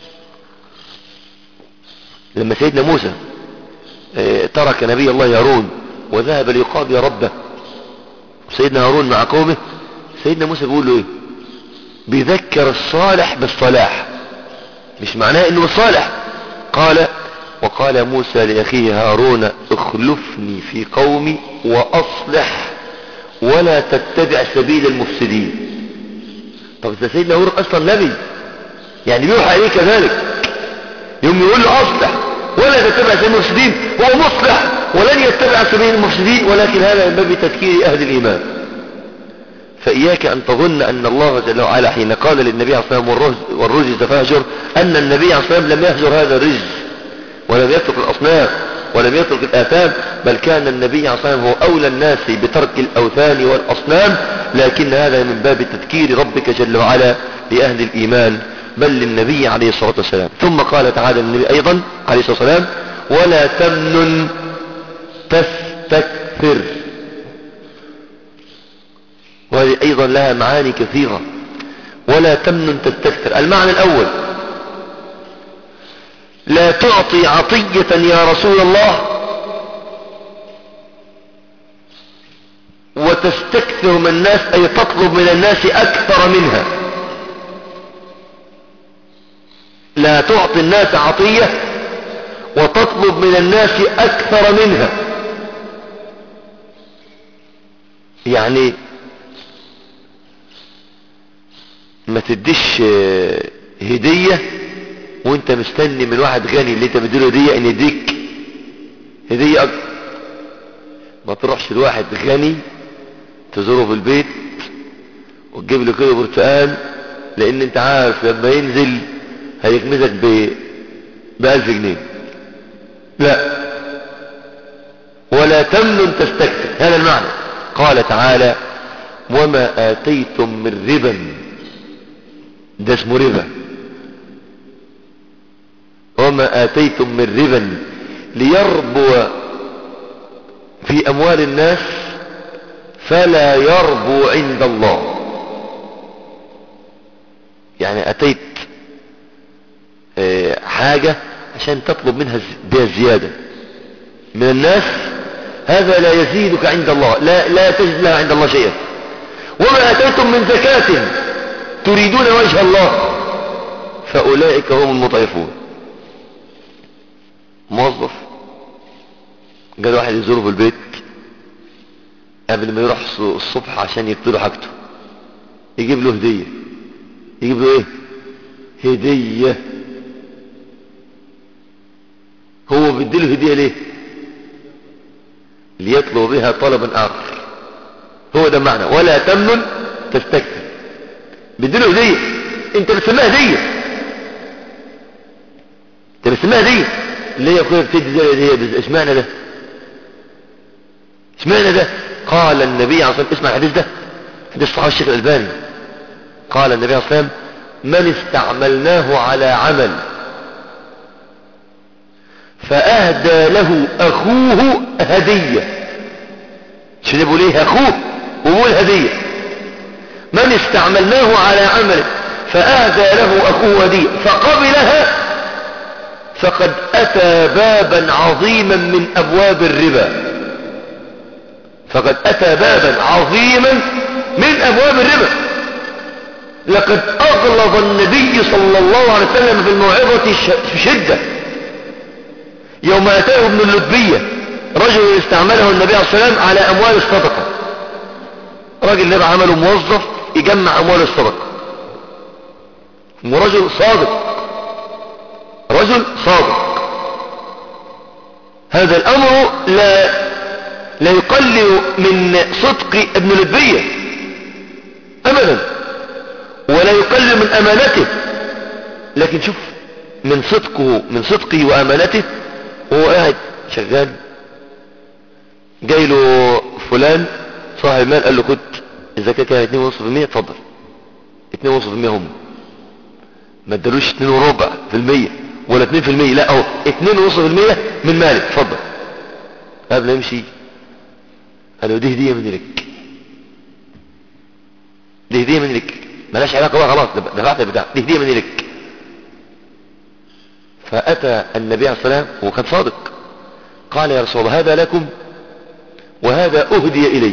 لما سيدنا موسى ترك نبي الله هارون وذهب ليقاضي ربه سيدنا هارون مع قومه سيدنا موسى بيقول له ايه بيذكر الصالح بالصلاح مش معناه انه الصالح قال وقال موسى لأخيه هارون اخلفني في قومي وأصلح ولا تتبع سبيل المفسدين طب ده سيدنا هارون أصلا نبي يعني بيوحى إليه كذلك يوم يقول له أصلح ولا تتبع سبيل المفسدين هو مصلح ولن يتبع سبيل المفسدين ولكن هذا من باب تذكير أهل الإيمان فإياك أن تظن أن الله جل وعلا حين قال للنبي عليه الصلاة والسلام والرجز فاهجر أن النبي عليه الصلاة والسلام لم يهجر هذا الرجز ولم يترك الأصنام ولم يترك الآثام بل كان النبي عليه الصلاة والسلام هو أولى الناس بترك الأوثان والأصنام لكن هذا من باب تذكير ربك جل وعلا لأهل الإيمان بل للنبي عليه الصلاة والسلام ثم قال تعالى للنبي أيضا عليه الصلاة والسلام ولا تمنن تستكثر وهذه أيضا لها معاني كثيرة ولا تمنن تستكثر المعنى الأول لا تعطي عطية يا رسول الله وتستكثر من الناس أي تطلب من الناس أكثر منها لا تعطي الناس عطية وتطلب من الناس أكثر منها يعني ما تديش هدية وانت مستني من واحد غني اللي انت مديله هدية ان يديك هدية اكتر ما تروحش لواحد غني تزوره في البيت وتجيب له كده برتقال لان انت عارف لما ينزل هيكنزك ب بألف جنيه لا ولا تمنن تستكثر هذا المعنى قال تعالى وما آتيتم من ربا ده اسمه ربا وما آتيتم من ربا ليربو في أموال الناس فلا يربو عند الله يعني أتيت حاجة عشان تطلب منها بها زيادة من الناس هذا لا يزيدك عند الله لا, لا تجد لها عند الله شيئا وما أتيتم من زكاة تريدون وجه الله فأولئك هم المضعفون موظف قال واحد يزوره في البيت قبل ما يروح الصبح عشان يقتله حاجته يجيب له هدية يجيب له ايه هدية هو بيديله هدية ليه ليطلب بها طلبا آخر هو ده معنى ولا تمنن تستكثر بيديله هدية انت بتسميها هدية انت بتسميها هدية اللي هي كلها بتدي زي الهدية اشمعنى ده اشمعنى ده قال النبي عليه الصلاة والسلام اسمع الحديث ده حديث صحيح الشيخ الألباني قال النبي عليه الصلاة والسلام من استعملناه على عمل فأهدى له أخوه هدية شنو يقول ايه أخوه وقول هدية من استعملناه على عمل فأهدى له أخوه هدية فقبلها فقد أتى بابا عظيما من أبواب الربا فقد أتى بابا عظيما من أبواب الربا لقد أغلظ النبي صلى الله عليه وسلم في الموعظة في شدة يوم أتاه ابن اللبية رجل استعمله النبي عليه الصلاة والسلام على أموال الصدقة راجل نبع عمله موظف يجمع أموال الصدقة ورجل صادق رجل صادق هذا الامر لا لا يقلل من صدق ابن لبية ابدا ولا يقلل من امانته لكن شوف من صدقه من صدقه وامانته وهو قاعد شغال جاي له فلان صاحب المال قال له خد الزكاة كانت 2.5% اتفضل 2.5% هم ما ادالوش 2 وربع في المية ولا 2 في المية لا اهو 2.5% من مالك اتفضل قبل ما يمشي قال له دي هدية من لك دي هدية من لك ملاش علاقة بقى خلاص دفعت البتاع دي هدية من لك فأتى النبي عليه الصلاة والسلام وكان صادق قال يا رسول الله هذا لكم وهذا أهدي إلي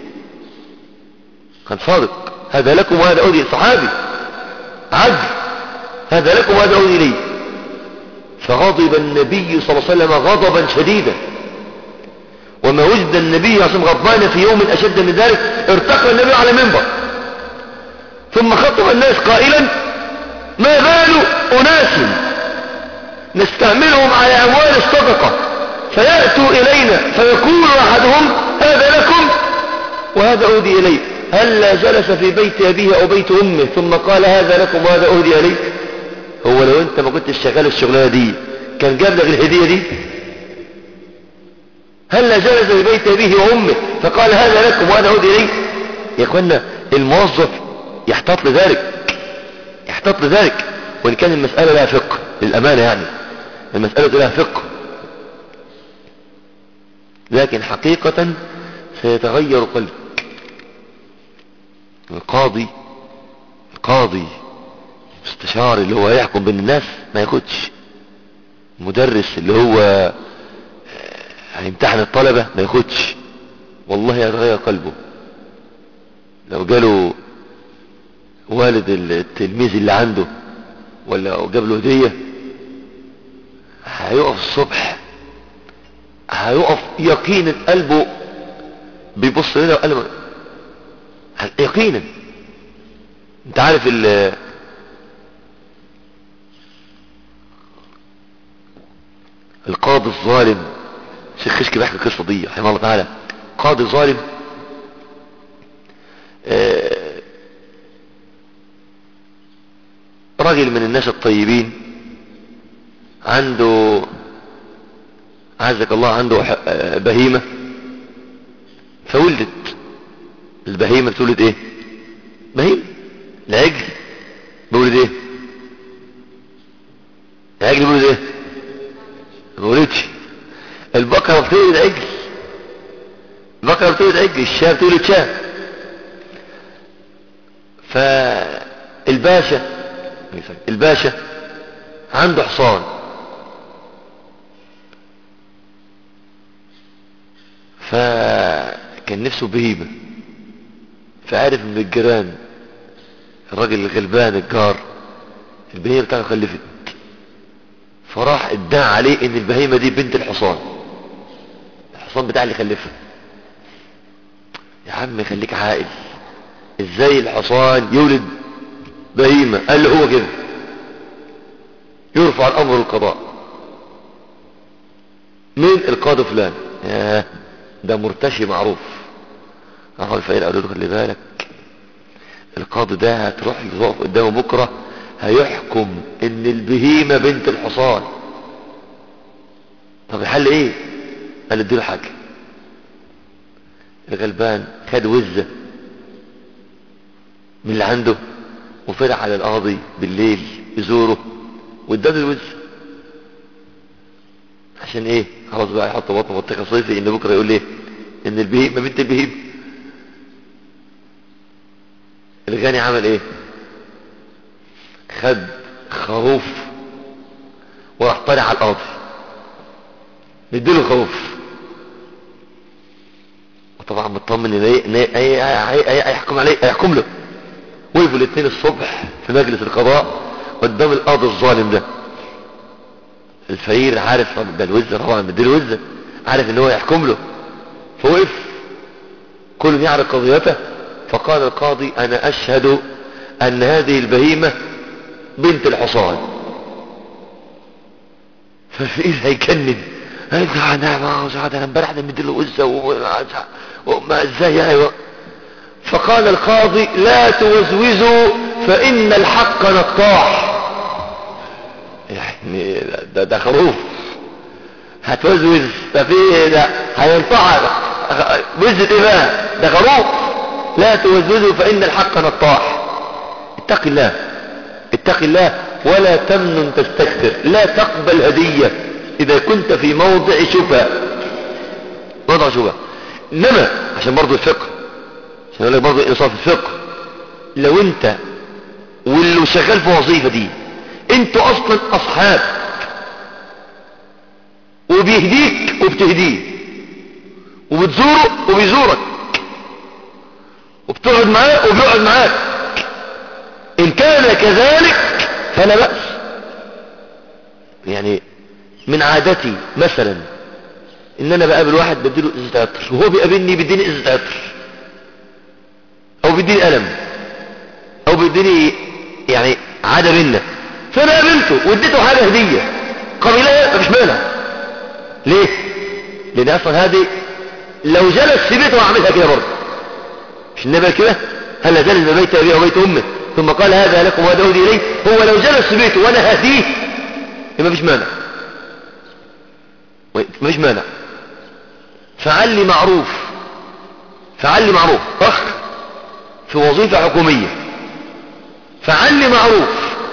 كان صادق هذا لكم وهذا أهدي صحابي عدل هذا لكم وهذا أهدي إلي فغضب النبي صلى الله عليه وسلم غضبا شديدا وما وجد النبي صلى الله عليه وسلم غضبان في يوم أشد من ذلك ارتقى النبي على منبر ثم خطب الناس قائلا ما بال أناس نستعملهم على أموال الصدقة فيأتوا إلينا فيقول أحدهم هذا لكم وهذا أهدي إلي هل جلس في بيت أبيه أو بيت أمه ثم قال هذا لكم وهذا أهدي إلي هو لو أنت ما كنتش شغال الشغلانة دي كان جاب لك الهدية دي هل جلس في بيت أبيه وأمه فقال هذا لكم وهذا أهدي إلي يا أخوانا الموظف يحتاط لذلك يحتاط لذلك وإن كان المسألة لها فقه للأمانة يعني المسألة لها فقه لكن حقيقة سيتغير قلبك القاضي القاضي استشار اللي هو يحكم بين الناس ما ياخدش مدرس اللي هو هيمتحن الطلبة ما ياخدش والله يتغير قلبه لو جاله والد التلميذ اللي عنده ولا جاب له هدية هيقف الصبح هيقف يقينا قلبه بيبص لنا وقلبه يقينا انت عارف ال القاضي الظالم شيخ خشكي بيحكي القصه دي رحمه الله تعالى قاضي ظالم آه راجل من الناس الطيبين عنده عزك الله عنده بهيمة فولدت البهيمة بتولد ايه بهيمة العجل بولد ايه العجل بولد ايه بولدش البقرة بتولد عجل البقرة بتولد عجل الشاه بتولد شاه فالباشا الباشا عنده حصان فكان نفسه بهيمة فعارف من الجيران الراجل الغلبان الجار البهيمة بتاعه خلفت فراح ادعى عليه ان البهيمة دي بنت الحصان الحصان بتاع اللي خلفها يا عم خليك عاقل ازاي الحصان يولد بهيمة قال له هو كده يرفع الامر للقضاء من القاضي فلان ياه ده مرتشي معروف راحوا الفقير قالوا له خلي بالك القاضي ده هتروح يقف قدامه بكرة هيحكم ان البهيمة بنت الحصان طب الحل ايه قال اديله حاجة الغلبان خد وزة من اللي عنده وفرح على القاضي بالليل يزوره واداله الوزة عشان ايه خلاص بقى يحط بطنه منطقه صيفي ان بكره يقول ايه ان البهيمه بنت البهيمه الغني عمل ايه خد خروف وراح طالع على القاضي نديله خروف وطبعا مطمن ان ايه هيحكم عليه هيحكم له وقفوا الاثنين الصبح في مجلس القضاء قدام القاضي الظالم ده الفقير عارف ده الوزة طبعا مديله وزة عارف ان هو يحكم له فوقف كل يعرف قضيته فقال القاضي انا اشهد ان هذه البهيمة بنت الحصان ففي ايه هيكند انا ما سعد انا امبارح ده مديله وزه وما ازاي يعني فقال القاضي لا توزوزوا فان الحق نطاح يعني ده, ده خروف هتوزوز ففي ده هينطح وزة ايه بقى ده خروف لا توزوزوا فان الحق نطاح اتق الله اتق الله ولا تمنن تستكثر لا تقبل هدية اذا كنت في موضع شبهة موضع شبهة انما عشان برضو الفقه عشان اقول لك برضو انصاف الفقه لو انت واللي شغال في وظيفة دي انتوا اصلا اصحاب وبيهديك وبتهديه وبتزوره وبيزورك وبتقعد معاه وبيقعد معاك ان كان كذلك فلا بأس يعني من عادتي مثلا ان انا بقابل واحد بديله ازازه عطر وهو بيقابلني بيديني ازازه عطر او بيديني قلم او بيديني يعني عاده منا فانا قابلته واديته حاجه هديه قبيلها مفيش مانع ليه لان اصلا هذه لو جلس في بيته هعملها كده برضه مش النبي كده هل زال ما بيت ابي وبيت امه ثم قال هذا لكم وهذا اودي اليه هو لو جلس في بيته وانا هديه ما فيش مانع ما فيش مانع فعل معروف فعل معروف اخ في وظيفة حكومية فعل معروف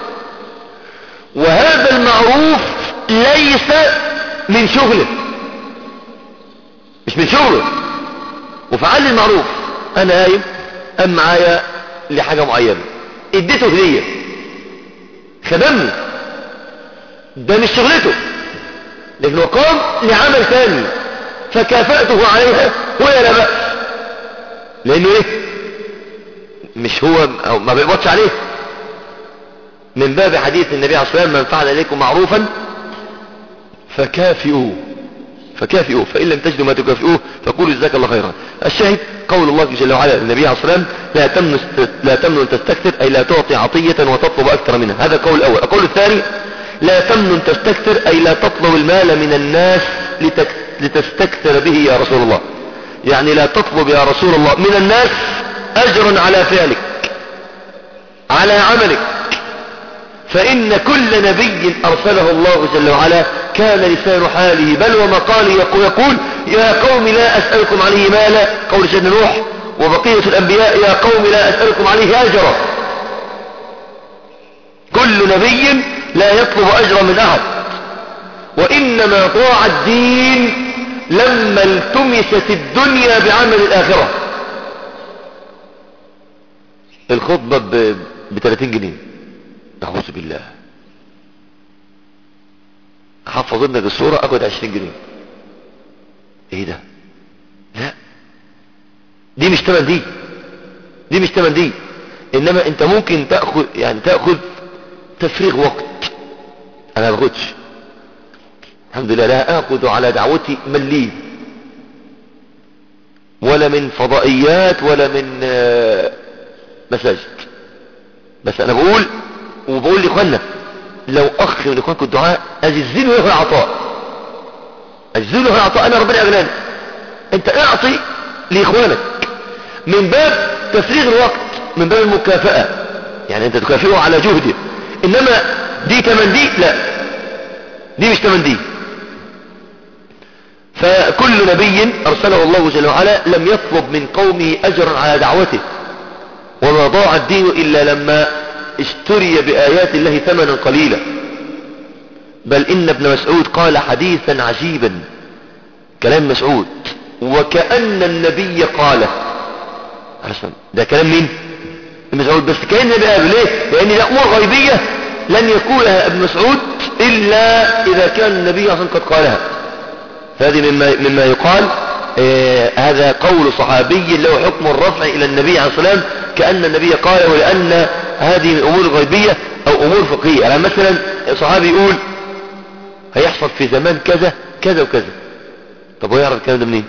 وهذا المعروف ليس من شغله مش من شغله وفعل المعروف انا قايم ام معايا لحاجة معينة اديته هدية خدمني ده مش شغلته لانه قام لعمل ثاني فكافأته عليها ولا لا بأس لانه ايه مش هو أو ما بيقبضش عليه من باب حديث النبي عليه الصلاة والسلام من فعل إليكم معروفا فكافئوه فكافئوه فإن لم تجدوا ما تكافئوه فقولوا جزاك الله خيرا الشاهد قول الله جل وعلا للنبي عليه الصلاة والسلام لا تمن لا تمن تستكثر أي لا تعطي عطية وتطلب أكثر منها هذا القول الأول القول الثاني لا تمن تستكثر أي لا تطلب المال من الناس لتك... لتستكثر به يا رسول الله يعني لا تطلب يا رسول الله من الناس أجرا على فعلك على عملك فإن كل نبي أرسله الله جل وعلا كان لسان حاله بل ومقاله يقول, يقول يا قوم لا أسألكم عليه مالا قول سيدنا نوح وبقية الأنبياء يا قوم لا أسألكم عليه أجرا كل نبي لا يطلب أجرا من أحد وإنما طاع الدين لما التمست الدنيا بعمل الآخرة الخطبة ب 30 جنيه أعوذ بالله حفظ ابنك الصورة أخد 20 جنيه ايه ده لا دي مش تمن دي دي مش تمن دي انما انت ممكن تأخذ يعني تأخذ تفريغ وقت انا ما باخدش الحمد لله لا اخذ على دعوتي مليم ولا من فضائيات ولا من مساجد بس انا بقول وبقول لاخواننا لو اخ من اخوانكم الدعاء اجزله له العطاء اجزله له العطاء انا ربنا اغناني انت اعطي لاخوانك من باب تفريغ الوقت من باب المكافأة يعني انت تكافئه على جهده انما دي تمن دي لا دي مش تمن دي فكل نبي ارسله الله جل وعلا لم يطلب من قومه اجرا على دعوته وما ضاع الدين الا لما اشتري بآيات الله ثمنا قليلا بل إن ابن مسعود قال حديثا عجيبا كلام مسعود وكأن النبي قاله ده كلام مين مسعود بس كأن النبي قاله ليه لأن دي أمور غيبية لن يقولها ابن مسعود إلا إذا كان النبي أصلا قد قالها هذه مما, مما يقال آه هذا قول صحابي له حكم الرفع إلى النبي عليه الصلاة والسلام كأن النبي قال ولأن هذه من أمور غيبية أو أمور فقهية يعني مثلا صحابي يقول هيحصل في زمان كذا كذا وكذا طب هو يعرف الكلام ده منين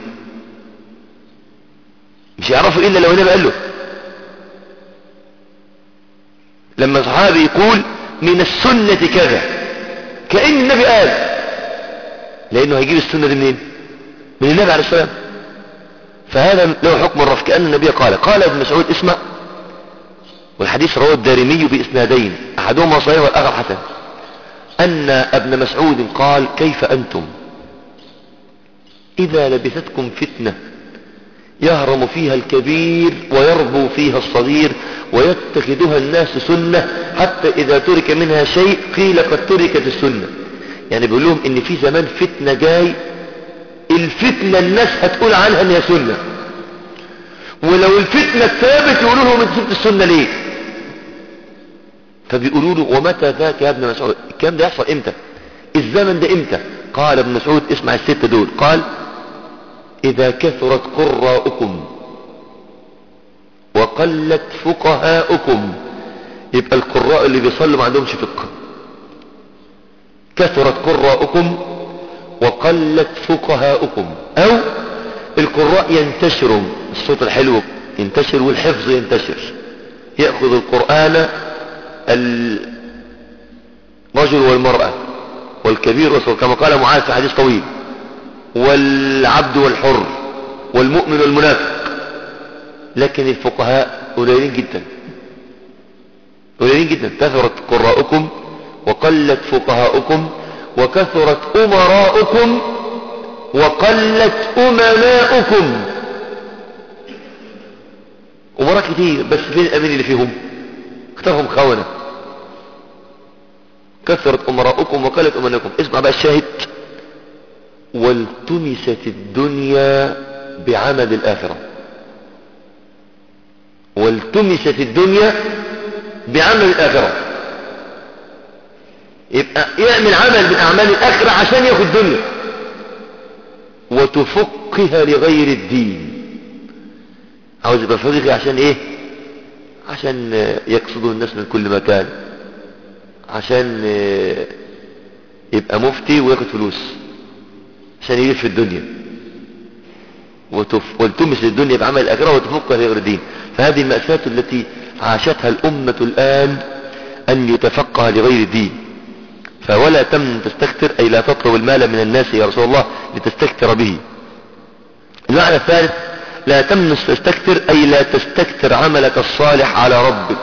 مش يعرفه إلا لو النبي قال له لما صحابي يقول من السنة كذا كأن النبي قال لأنه هيجيب السنة دي منين من النبي عليه السلام فهذا له حكم الرفع كأن النبي قال قال ابن مسعود اسمع والحديث رواه الدارمي بإسنادين أحدهما صحيح والآخر حسن أن ابن مسعود قال كيف أنتم إذا لبثتكم فتنة يهرم فيها الكبير ويربو فيها الصغير ويتخذها الناس سنة حتى إذا ترك منها شيء قيل قد تركت السنة يعني بيقول لهم إن في زمان فتنة جاي الفتنة الناس هتقول عنها إنها سنة ولو الفتنة ثابت يقولوا لهم انت سبت السنة ليه فبيقولوا له ومتى ذاك يا ابن مسعود الكلام ده يحصل امتى الزمن ده امتى قال ابن مسعود اسمع الستة دول قال إذا كثرت قراءكم وقلت فقهاؤكم يبقى القراء اللي بيصلوا ما عندهمش فقه كثرت قراءكم وقلت فقهاؤكم أو القراء ينتشروا الصوت الحلو ينتشر والحفظ ينتشر يأخذ القرآن الرجل والمرأة والكبير والصغير كما قال معاذ في حديث طويل والعبد والحر والمؤمن والمنافق لكن الفقهاء قليلين جدا قليلين جدا كثرت قراءكم وقلت فقهاؤكم وكثرت أمراؤكم وقلت أمناؤكم أمراء كتير بس فين الأمين اللي فيهم اختارهم خونة كثرت أمراؤكم وقلت أمناؤكم اسمع بقى الشاهد والتمست الدنيا بعمل الآخرة والتمست الدنيا بعمل الآخرة يبقى يعمل عمل من أعمال الآخرة عشان ياخد دنيا وتفقها لغير الدين عاوز يبقى فقهي عشان ايه عشان يقصدوا الناس من كل مكان عشان يبقى مفتي وياخد فلوس عشان يلف في الدنيا وتف... والتمس الدنيا بعمل الآخرة وتفقها لغير الدين فهذه المأساة التي عاشتها الأمة الآن أن يتفقه لغير الدين فولا تمن تستكثر أي لا تطلب المال من الناس يا رسول الله لتستكثر به المعنى الثالث لا تمن تستكثر أي لا تستكثر عملك الصالح على ربك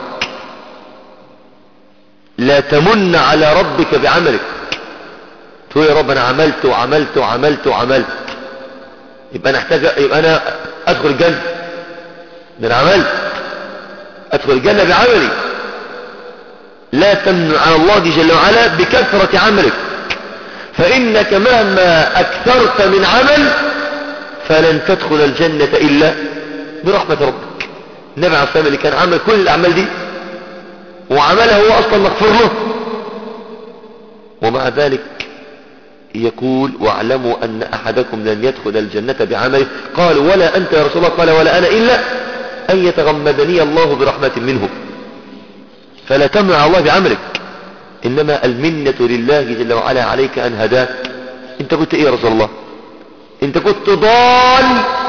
لا تمن على ربك بعملك تقول يا رب أنا عملت وعملت وعملت وعملت يبقى أنا أحتاج يبقى أنا أدخل الجنة ده أنا عملت أدخل الجنة بعملي لا تمن على الله جل وعلا بكثرة عملك فإنك مهما أكثرت من عمل فلن تدخل الجنة إلا برحمة ربك النبي عليه الصلاة اللي كان عمل كل الأعمال دي وعملها هو أصلا مغفور له ومع ذلك يقول واعلموا أن أحدكم لن يدخل الجنة بعمله قال ولا أنت يا رسول الله قال ولا أنا إلا أن يتغمدني الله برحمة منه فلا تمنع الله بعملك إنما المنة لله جل وعلا عليك أن هداك انت كنت ايه يا رسول الله انت كنت ضال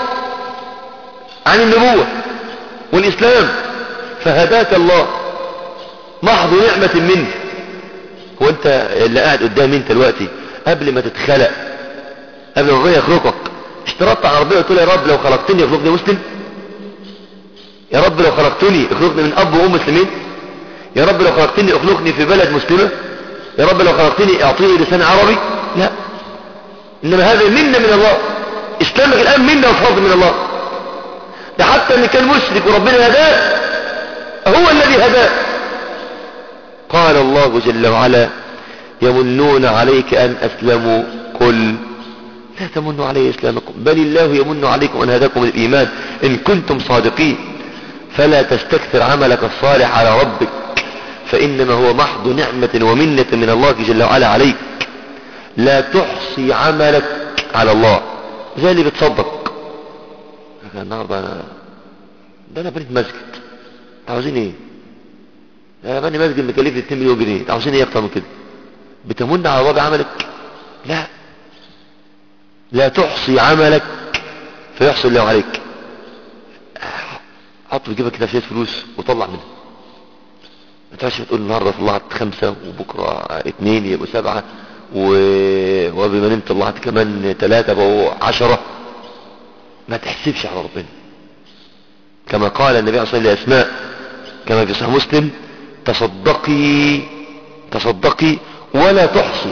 عن النبوة والإسلام فهداك الله محض نعمة منه هو انت اللي قاعد قدامي انت دلوقتي قبل ما تتخلق قبل ما ربنا يخلقك اشترطت على ربنا قلت له يا رب لو خلقتني اخلقني مسلم يا رب لو خلقتني اخلقني من اب وام مسلمين يا رب لو خلقتني اخلقني في بلد مسلمة يا رب لو خلقتني اعطيني لسان عربي لا انما هذا منة من الله اسلامك الان منة وفضل من الله ده حتى اللي كان مشرك وربنا هداه هو الذي هداه قال الله جل وعلا يمنون عليك ان اسلموا قل لا تمنوا علي اسلامكم بل الله يمن عليكم ان هداكم الايمان ان كنتم صادقين فلا تستكثر عملك الصالح على ربك فإنما هو محض نعمة ومنة من الله جل وعلا عليك لا تحصي عملك على الله زي اللي بتصدق النهاردة أنا ده أنا بنيت مسجد عاوزين إيه أنا بني مسجد مكلفني 2 مليون جنيه عاوزين إيه أكتر من كده بتمن على الله بعملك لا لا تحصي عملك فيحصل الله عليك حط في جيبك كده شويه فلوس وطلع منها ما تعرفش تقول النهارده طلعت خمسة وبكرة اتنين يبقوا سبعة و... وبما نمت طلعت كمان ثلاثة بقوا عشرة ما تحسبش على ربنا كما قال النبي عليه الصلاة والسلام لأسماء كما في صحيح مسلم تصدقي تصدقي ولا تحصي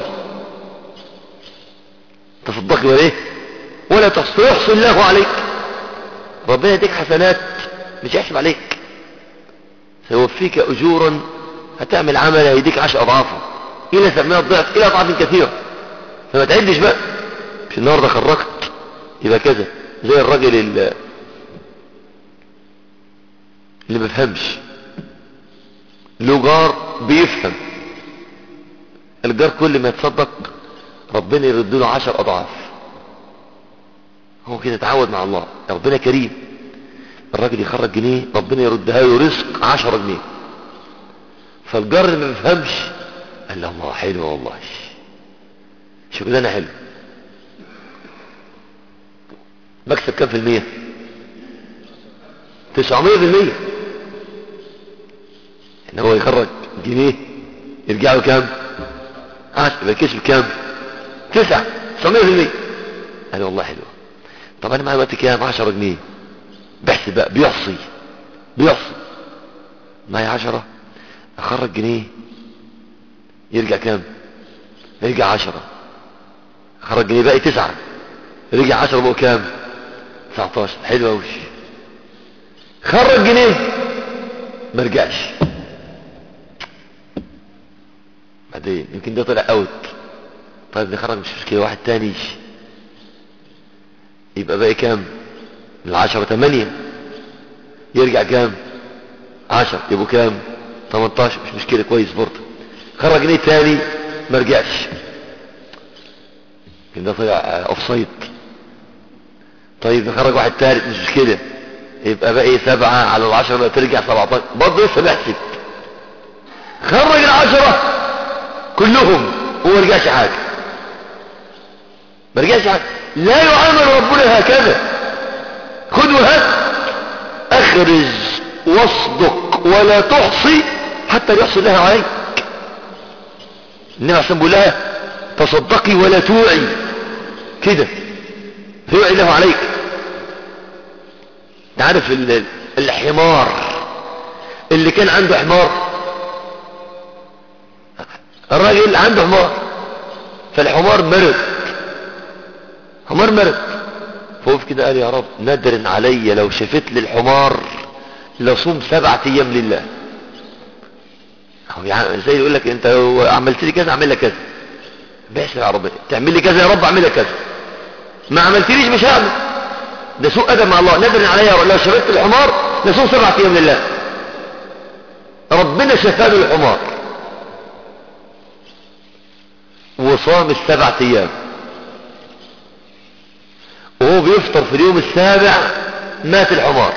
تصدقي ولا ايه ولا تحصي يحصي الله عليك ربنا يديك حسنات مش يحسب عليك سيوفيك اجورا هتعمل عمل هيديك عشر اضعافه الى سبعمائة ضعف الى اضعاف كثيرة فما تعدش بقى مش النهارده خرجت يبقى كذا زي الراجل اللي اللي ما بيفهمش له جار بيفهم الجار كل ما يتصدق ربنا يرد له عشر اضعاف هو كده اتعود مع الله ربنا كريم الراجل يخرج جنيه ربنا يردها له رزق عشرة جنيه فالجار اللي ما بيفهمش قال له الله حلو والله شغلانه حلو بكسب كام في المية تسعمية في المية ان هو يخرج جنيه يرجع له كام عشر يبقى كسب كام تسعة تسعمية في المية قال والله حلو طب انا معايا وقت كام عشرة جنيه بحسب بقى بيحصي بيحصي معايا عشرة اخرج جنيه يرجع كام يرجع عشرة اخرج جنيه باقي تسعة رجع عشرة بقوا كام 19 حلو قوي خرج جنيه ما رجعش بعدين يمكن ده طلع اوت طيب نخرج مش مشكله واحد تاني يبقى باقي كام من العشرة تمانية يرجع كام عشر يبقوا كام 18 مش مشكلة كويس برضه خرج جنيه تاني ما رجعش يمكن ده طلع اوف سايد طيب نخرج واحد تالت مش مشكلة يبقى باقي سبعة على العشرة بقى ترجع 17 برضه لسه بحسب خرج العشرة كلهم وما رجعش حاجة ما رجعش حاجة لا يعامل ربنا هكذا خذ وهات اخرج واصدق ولا تحصي حتى يحصي الله عليك النبي عشان بيقول لها تصدقي ولا توعي كده فيوعي له عليك تعرف الحمار اللي كان عنده حمار الراجل عنده حمار فالحمار مرض حمار مرض فوقف كده قال يا رب ندر علي لو شفت لي الحمار لصوم سبعة ايام لله هو يعني زي يقول لك انت عملت لي كذا اعمل لك كذا باشا يا رب تعمل لي كذا يا رب اعمل لك كذا ما عملتليش مش هعمل ده سوء ادب مع الله ندر عليا لو شربت الحمار لصوم سبعة ايام لله ربنا شفاه الحمار وصام السبعة ايام وهو بيفطر في اليوم السابع مات الحمار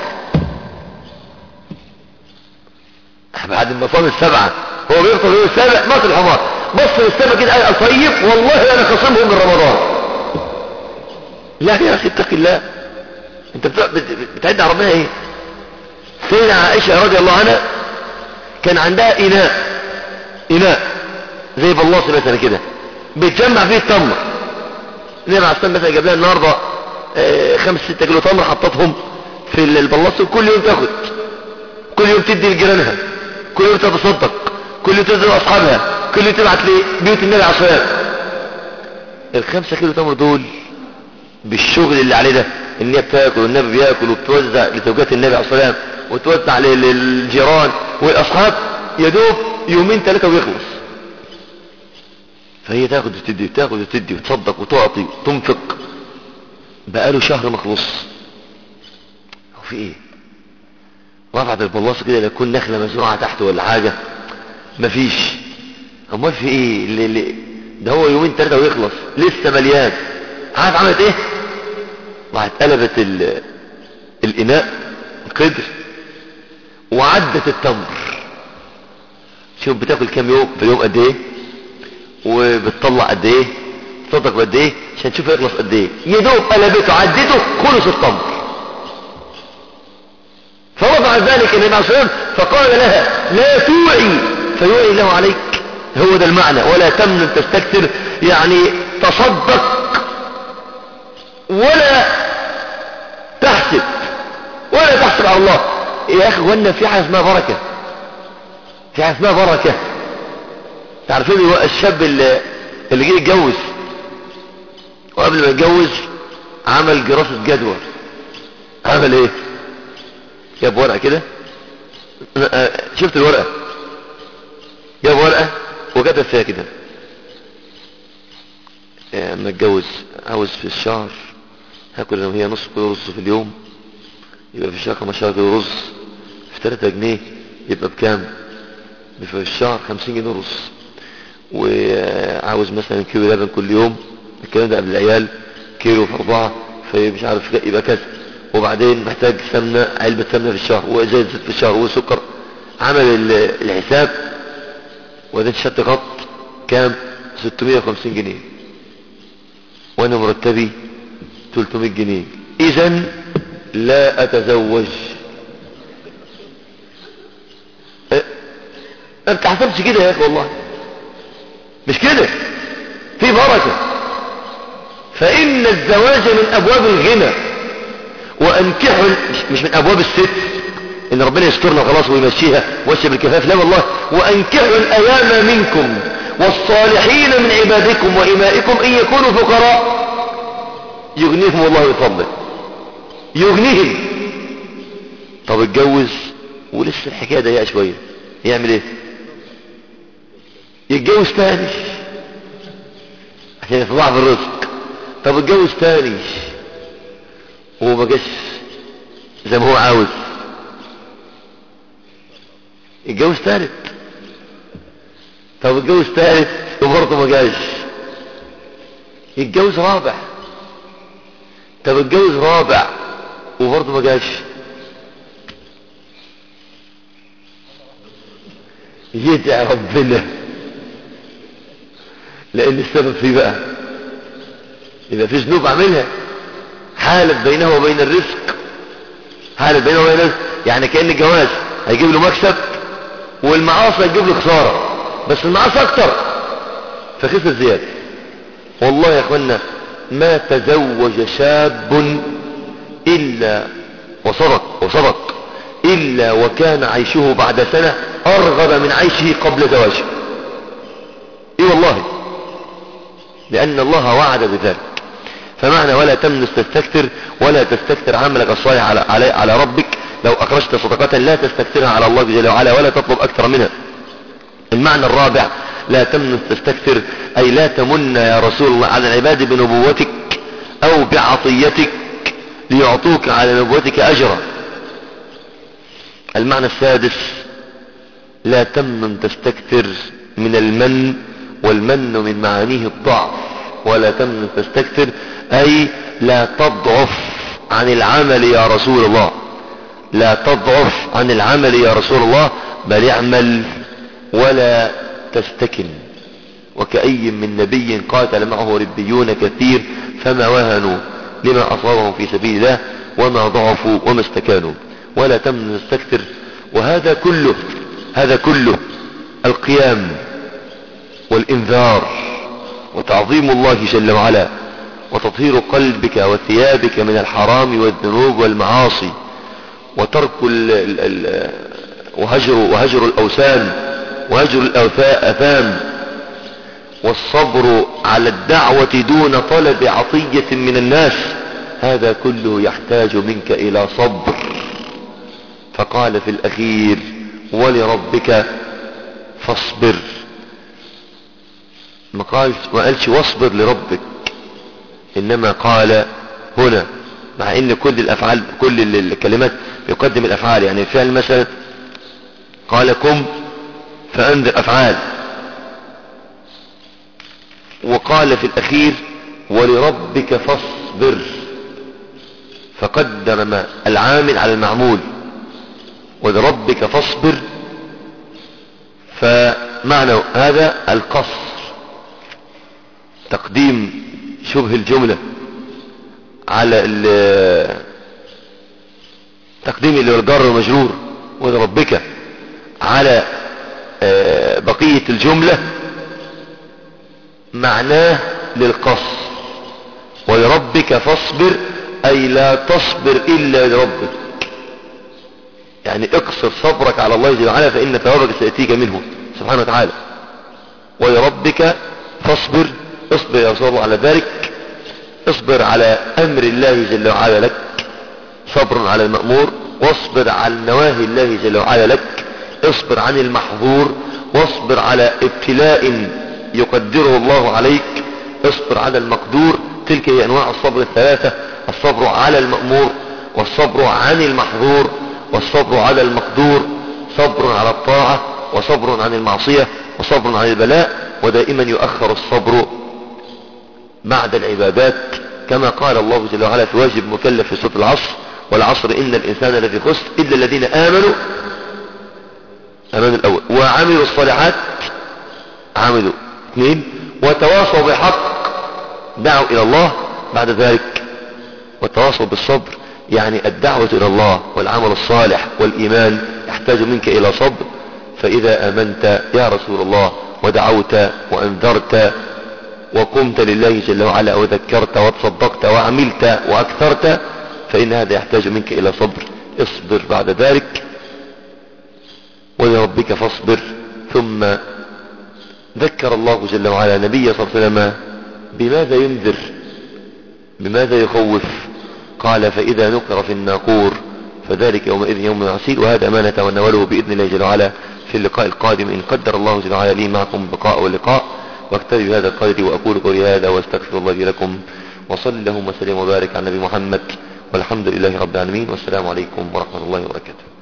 بعد ما صام السبعة هو بيفطر في اليوم السابع مات الحمار بص للسما كده قال طيب والله انا خصمهم من رمضان لا يا اخي اتق الله انت بتعد على ربنا ايه سيدة عائشة رضي الله عنها كان عندها اناء اناء زي بلاص مثلا كده بتجمع فيه التمر النبي عليه الصلاه مثلا جاب لها النهارده اه خمس ست كيلو تمر حطتهم في البلاص وكل يوم تاخد كل يوم تدي لجيرانها كل يوم تتصدق كل يوم تدي لاصحابها كل يوم تبعت لبيوت النبي عليه الصلاه الخمسة كيلو تمر دول بالشغل اللي عليه ده ان هي بتاكل والنبي بياكل وبتوزع لزوجات النبي عليه الصلاه والسلام وتوزع للجيران والاصحاب يا دوب يومين ثلاثه ويخلص فهي تاخد وتدي تاخد وتدي وتصدق وتعطي وتنفق بقاله شهر ما خلص هو في ايه رفعت البلاصه كده ليكون نخله مزروعه تحت ولا حاجه مفيش امال في ايه اللي اللي ده هو يومين ثلاثه ويخلص لسه مليان عارف عملت ايه راحت قلبت الاناء قدر وعدت التمر شوف بتاكل كام يوم في اليوم قد ايه وبتطلع قد ايه تصدق قد ايه عشان تشوف يخلص قد ايه يا دوب قلبته عدته خلص التمر فرفع ذلك النبي عليه الصلاه فقال لها لا توعي فيعلي الله عليك هو ده المعنى ولا تمن تستكثر يعني تصدق ولا تحسب ولا تحسب على الله يا اخي وانا في حاجه اسمها بركه في حاجه اسمها بركه تعرفين الشاب اللي اللي جه يتجوز وقبل ما يتجوز عمل دراسه جدوى عمل ايه جاب ورقه كده شفت الورقه جاب ورقه وكتب فيها كده اما اتجوز عاوز في الشهر هاكل انا وهي نص كيلو رز في اليوم يبقى في الشهر 15 كيلو رز في 3 جنيه يبقى بكام في الشهر 50 جنيه رز وعاوز مثلا كيلو لبن كل يوم الكلام ده قبل العيال كيلو في أربعة فمش عارف يبقى كذا وبعدين محتاج سمنة علبة سمنة في الشهر وإزاي زيت في الشهر وسكر عمل الحساب وبعدين شت خط كام 650 جنيه وانا مرتبي 300 جنيه اذا لا اتزوج اه انت حسبتش كده يا اخي والله مش كده في بركة فإن الزواج من أبواب الغنى وأنكحوا مش من أبواب الست إن ربنا يسترنا خلاص ويمشيها واشي بالكفاف لا والله وأنكحوا الأيام منكم والصالحين من عبادكم وإمائكم إن يكونوا فقراء يغنيهم الله ويفضل يغنيهم طب اتجوز ولسه الحكاية ضيقة شوية يعمل ايه يتجوز تاني عشان يطلع في الرزق طب اتجوز تاني وهو ما جاش زي ما هو عاوز يتجوز تالت طب اتجوز تالت وبرضه ما جاش يتجوز رابع طب اتجوز رابع وبرضه ما جاش يدعي ربنا لان السبب فيه بقى يبقى في ذنوب عاملها حالف بينه وبين الرزق حالف بينه وبين الرزق يعني كأن الجواز هيجيب له مكسب والمعاصي هيجيب له خسارة بس المعاصي اكتر فخسر زيادة والله يا اخوانا ما تزوج شاب الا وصدق وصدق الا وكان عيشه بعد سنة ارغب من عيشه قبل زواجه ايه والله لأن الله وعد بذلك فمعنى ولا تمنس تستكثر ولا تستكثر عملك الصالح على, على, على ربك لو أخرجت صدقة لا تستكثرها على الله جل وعلا ولا تطلب أكثر منها المعنى الرابع لا تمنس تستكثر أي لا تمن يا رسول الله على العباد بنبوتك أو بعطيتك ليعطوك على نبوتك أجرا المعنى السادس لا تمن تستكثر من المن والمن من معانيه الضعف ولا تمن تستكثر أي لا تضعف عن العمل يا رسول الله لا تضعف عن العمل يا رسول الله بل اعمل ولا تستكن وكأي من نبي قاتل معه ربيون كثير فما وهنوا لما أصابهم في سبيل الله وما ضعفوا وما استكانوا ولا تمن تستكثر وهذا كله هذا كله القيام والإنذار وتعظيم الله جل وعلا وتطهير قلبك وثيابك من الحرام والذنوب والمعاصي وترك ال ال ال وهجر, وهجر الأوثان وهجر الأثام والصبر على الدعوة دون طلب عطية من الناس هذا كله يحتاج منك إلى صبر فقال في الأخير ولربك فاصبر ما قالش ما قالش واصبر لربك انما قال هنا مع ان كل الافعال كل الكلمات يقدم الافعال يعني الفعل مثلا قال كم فانذر افعال وقال في الاخير ولربك فاصبر فقدم العامل على المعمول ولربك فاصبر فمعنى هذا القصر تقديم شبه الجملة على تقديم الجار والمجرور وذا ربك على بقية الجملة معناه للقصر ولربك فاصبر أي لا تصبر إلا لربك يعني اقصر صبرك على الله جل وعلا فإن ثوابك سيأتيك منه سبحانه وتعالى ولربك فاصبر اصبر يا رسول الله على ذلك اصبر على أمر الله جل وعلا لك صبر على المأمور واصبر على نواهي الله جل وعلا لك اصبر عن المحظور واصبر على ابتلاء يقدره الله عليك اصبر على المقدور تلك هي انواع الصبر الثلاثة الصبر على المأمور والصبر عن المحظور والصبر على المقدور صبر على الطاعة وصبر عن المعصية وصبر عن البلاء ودائما يؤخر الصبر بعد العبادات كما قال الله جل وعلا في واجب مكلف في سورة العصر والعصر إن الإنسان لفي خسر إلا الذين آمنوا أمان الأول وعملوا الصالحات عملوا اثنين وتواصوا بحق دعوا إلى الله بعد ذلك والتواصل بالصبر يعني الدعوة إلى الله والعمل الصالح والإيمان يحتاج منك إلى صبر فإذا آمنت يا رسول الله ودعوت وأنذرت وقمت لله جل وعلا وذكرت وتصدقت وعملت وأكثرت فإن هذا يحتاج منك إلى صبر اصبر بعد ذلك ولربك فاصبر ثم ذكر الله جل وعلا نبي صلى الله عليه وسلم بماذا ينذر بماذا يخوف قال فإذا نقر في الناقور فذلك يومئذ يوم عسير وهذا ما نتناوله بإذن الله جل وعلا في اللقاء القادم إن قدر الله جل وعلا لي معكم بقاء ولقاء واكتفي بهذا القدر وأقول قولي هذا واستغفر الله لي لكم وصل اللهم وسلم وبارك على نبي محمد والحمد لله رب العالمين والسلام عليكم ورحمة الله وبركاته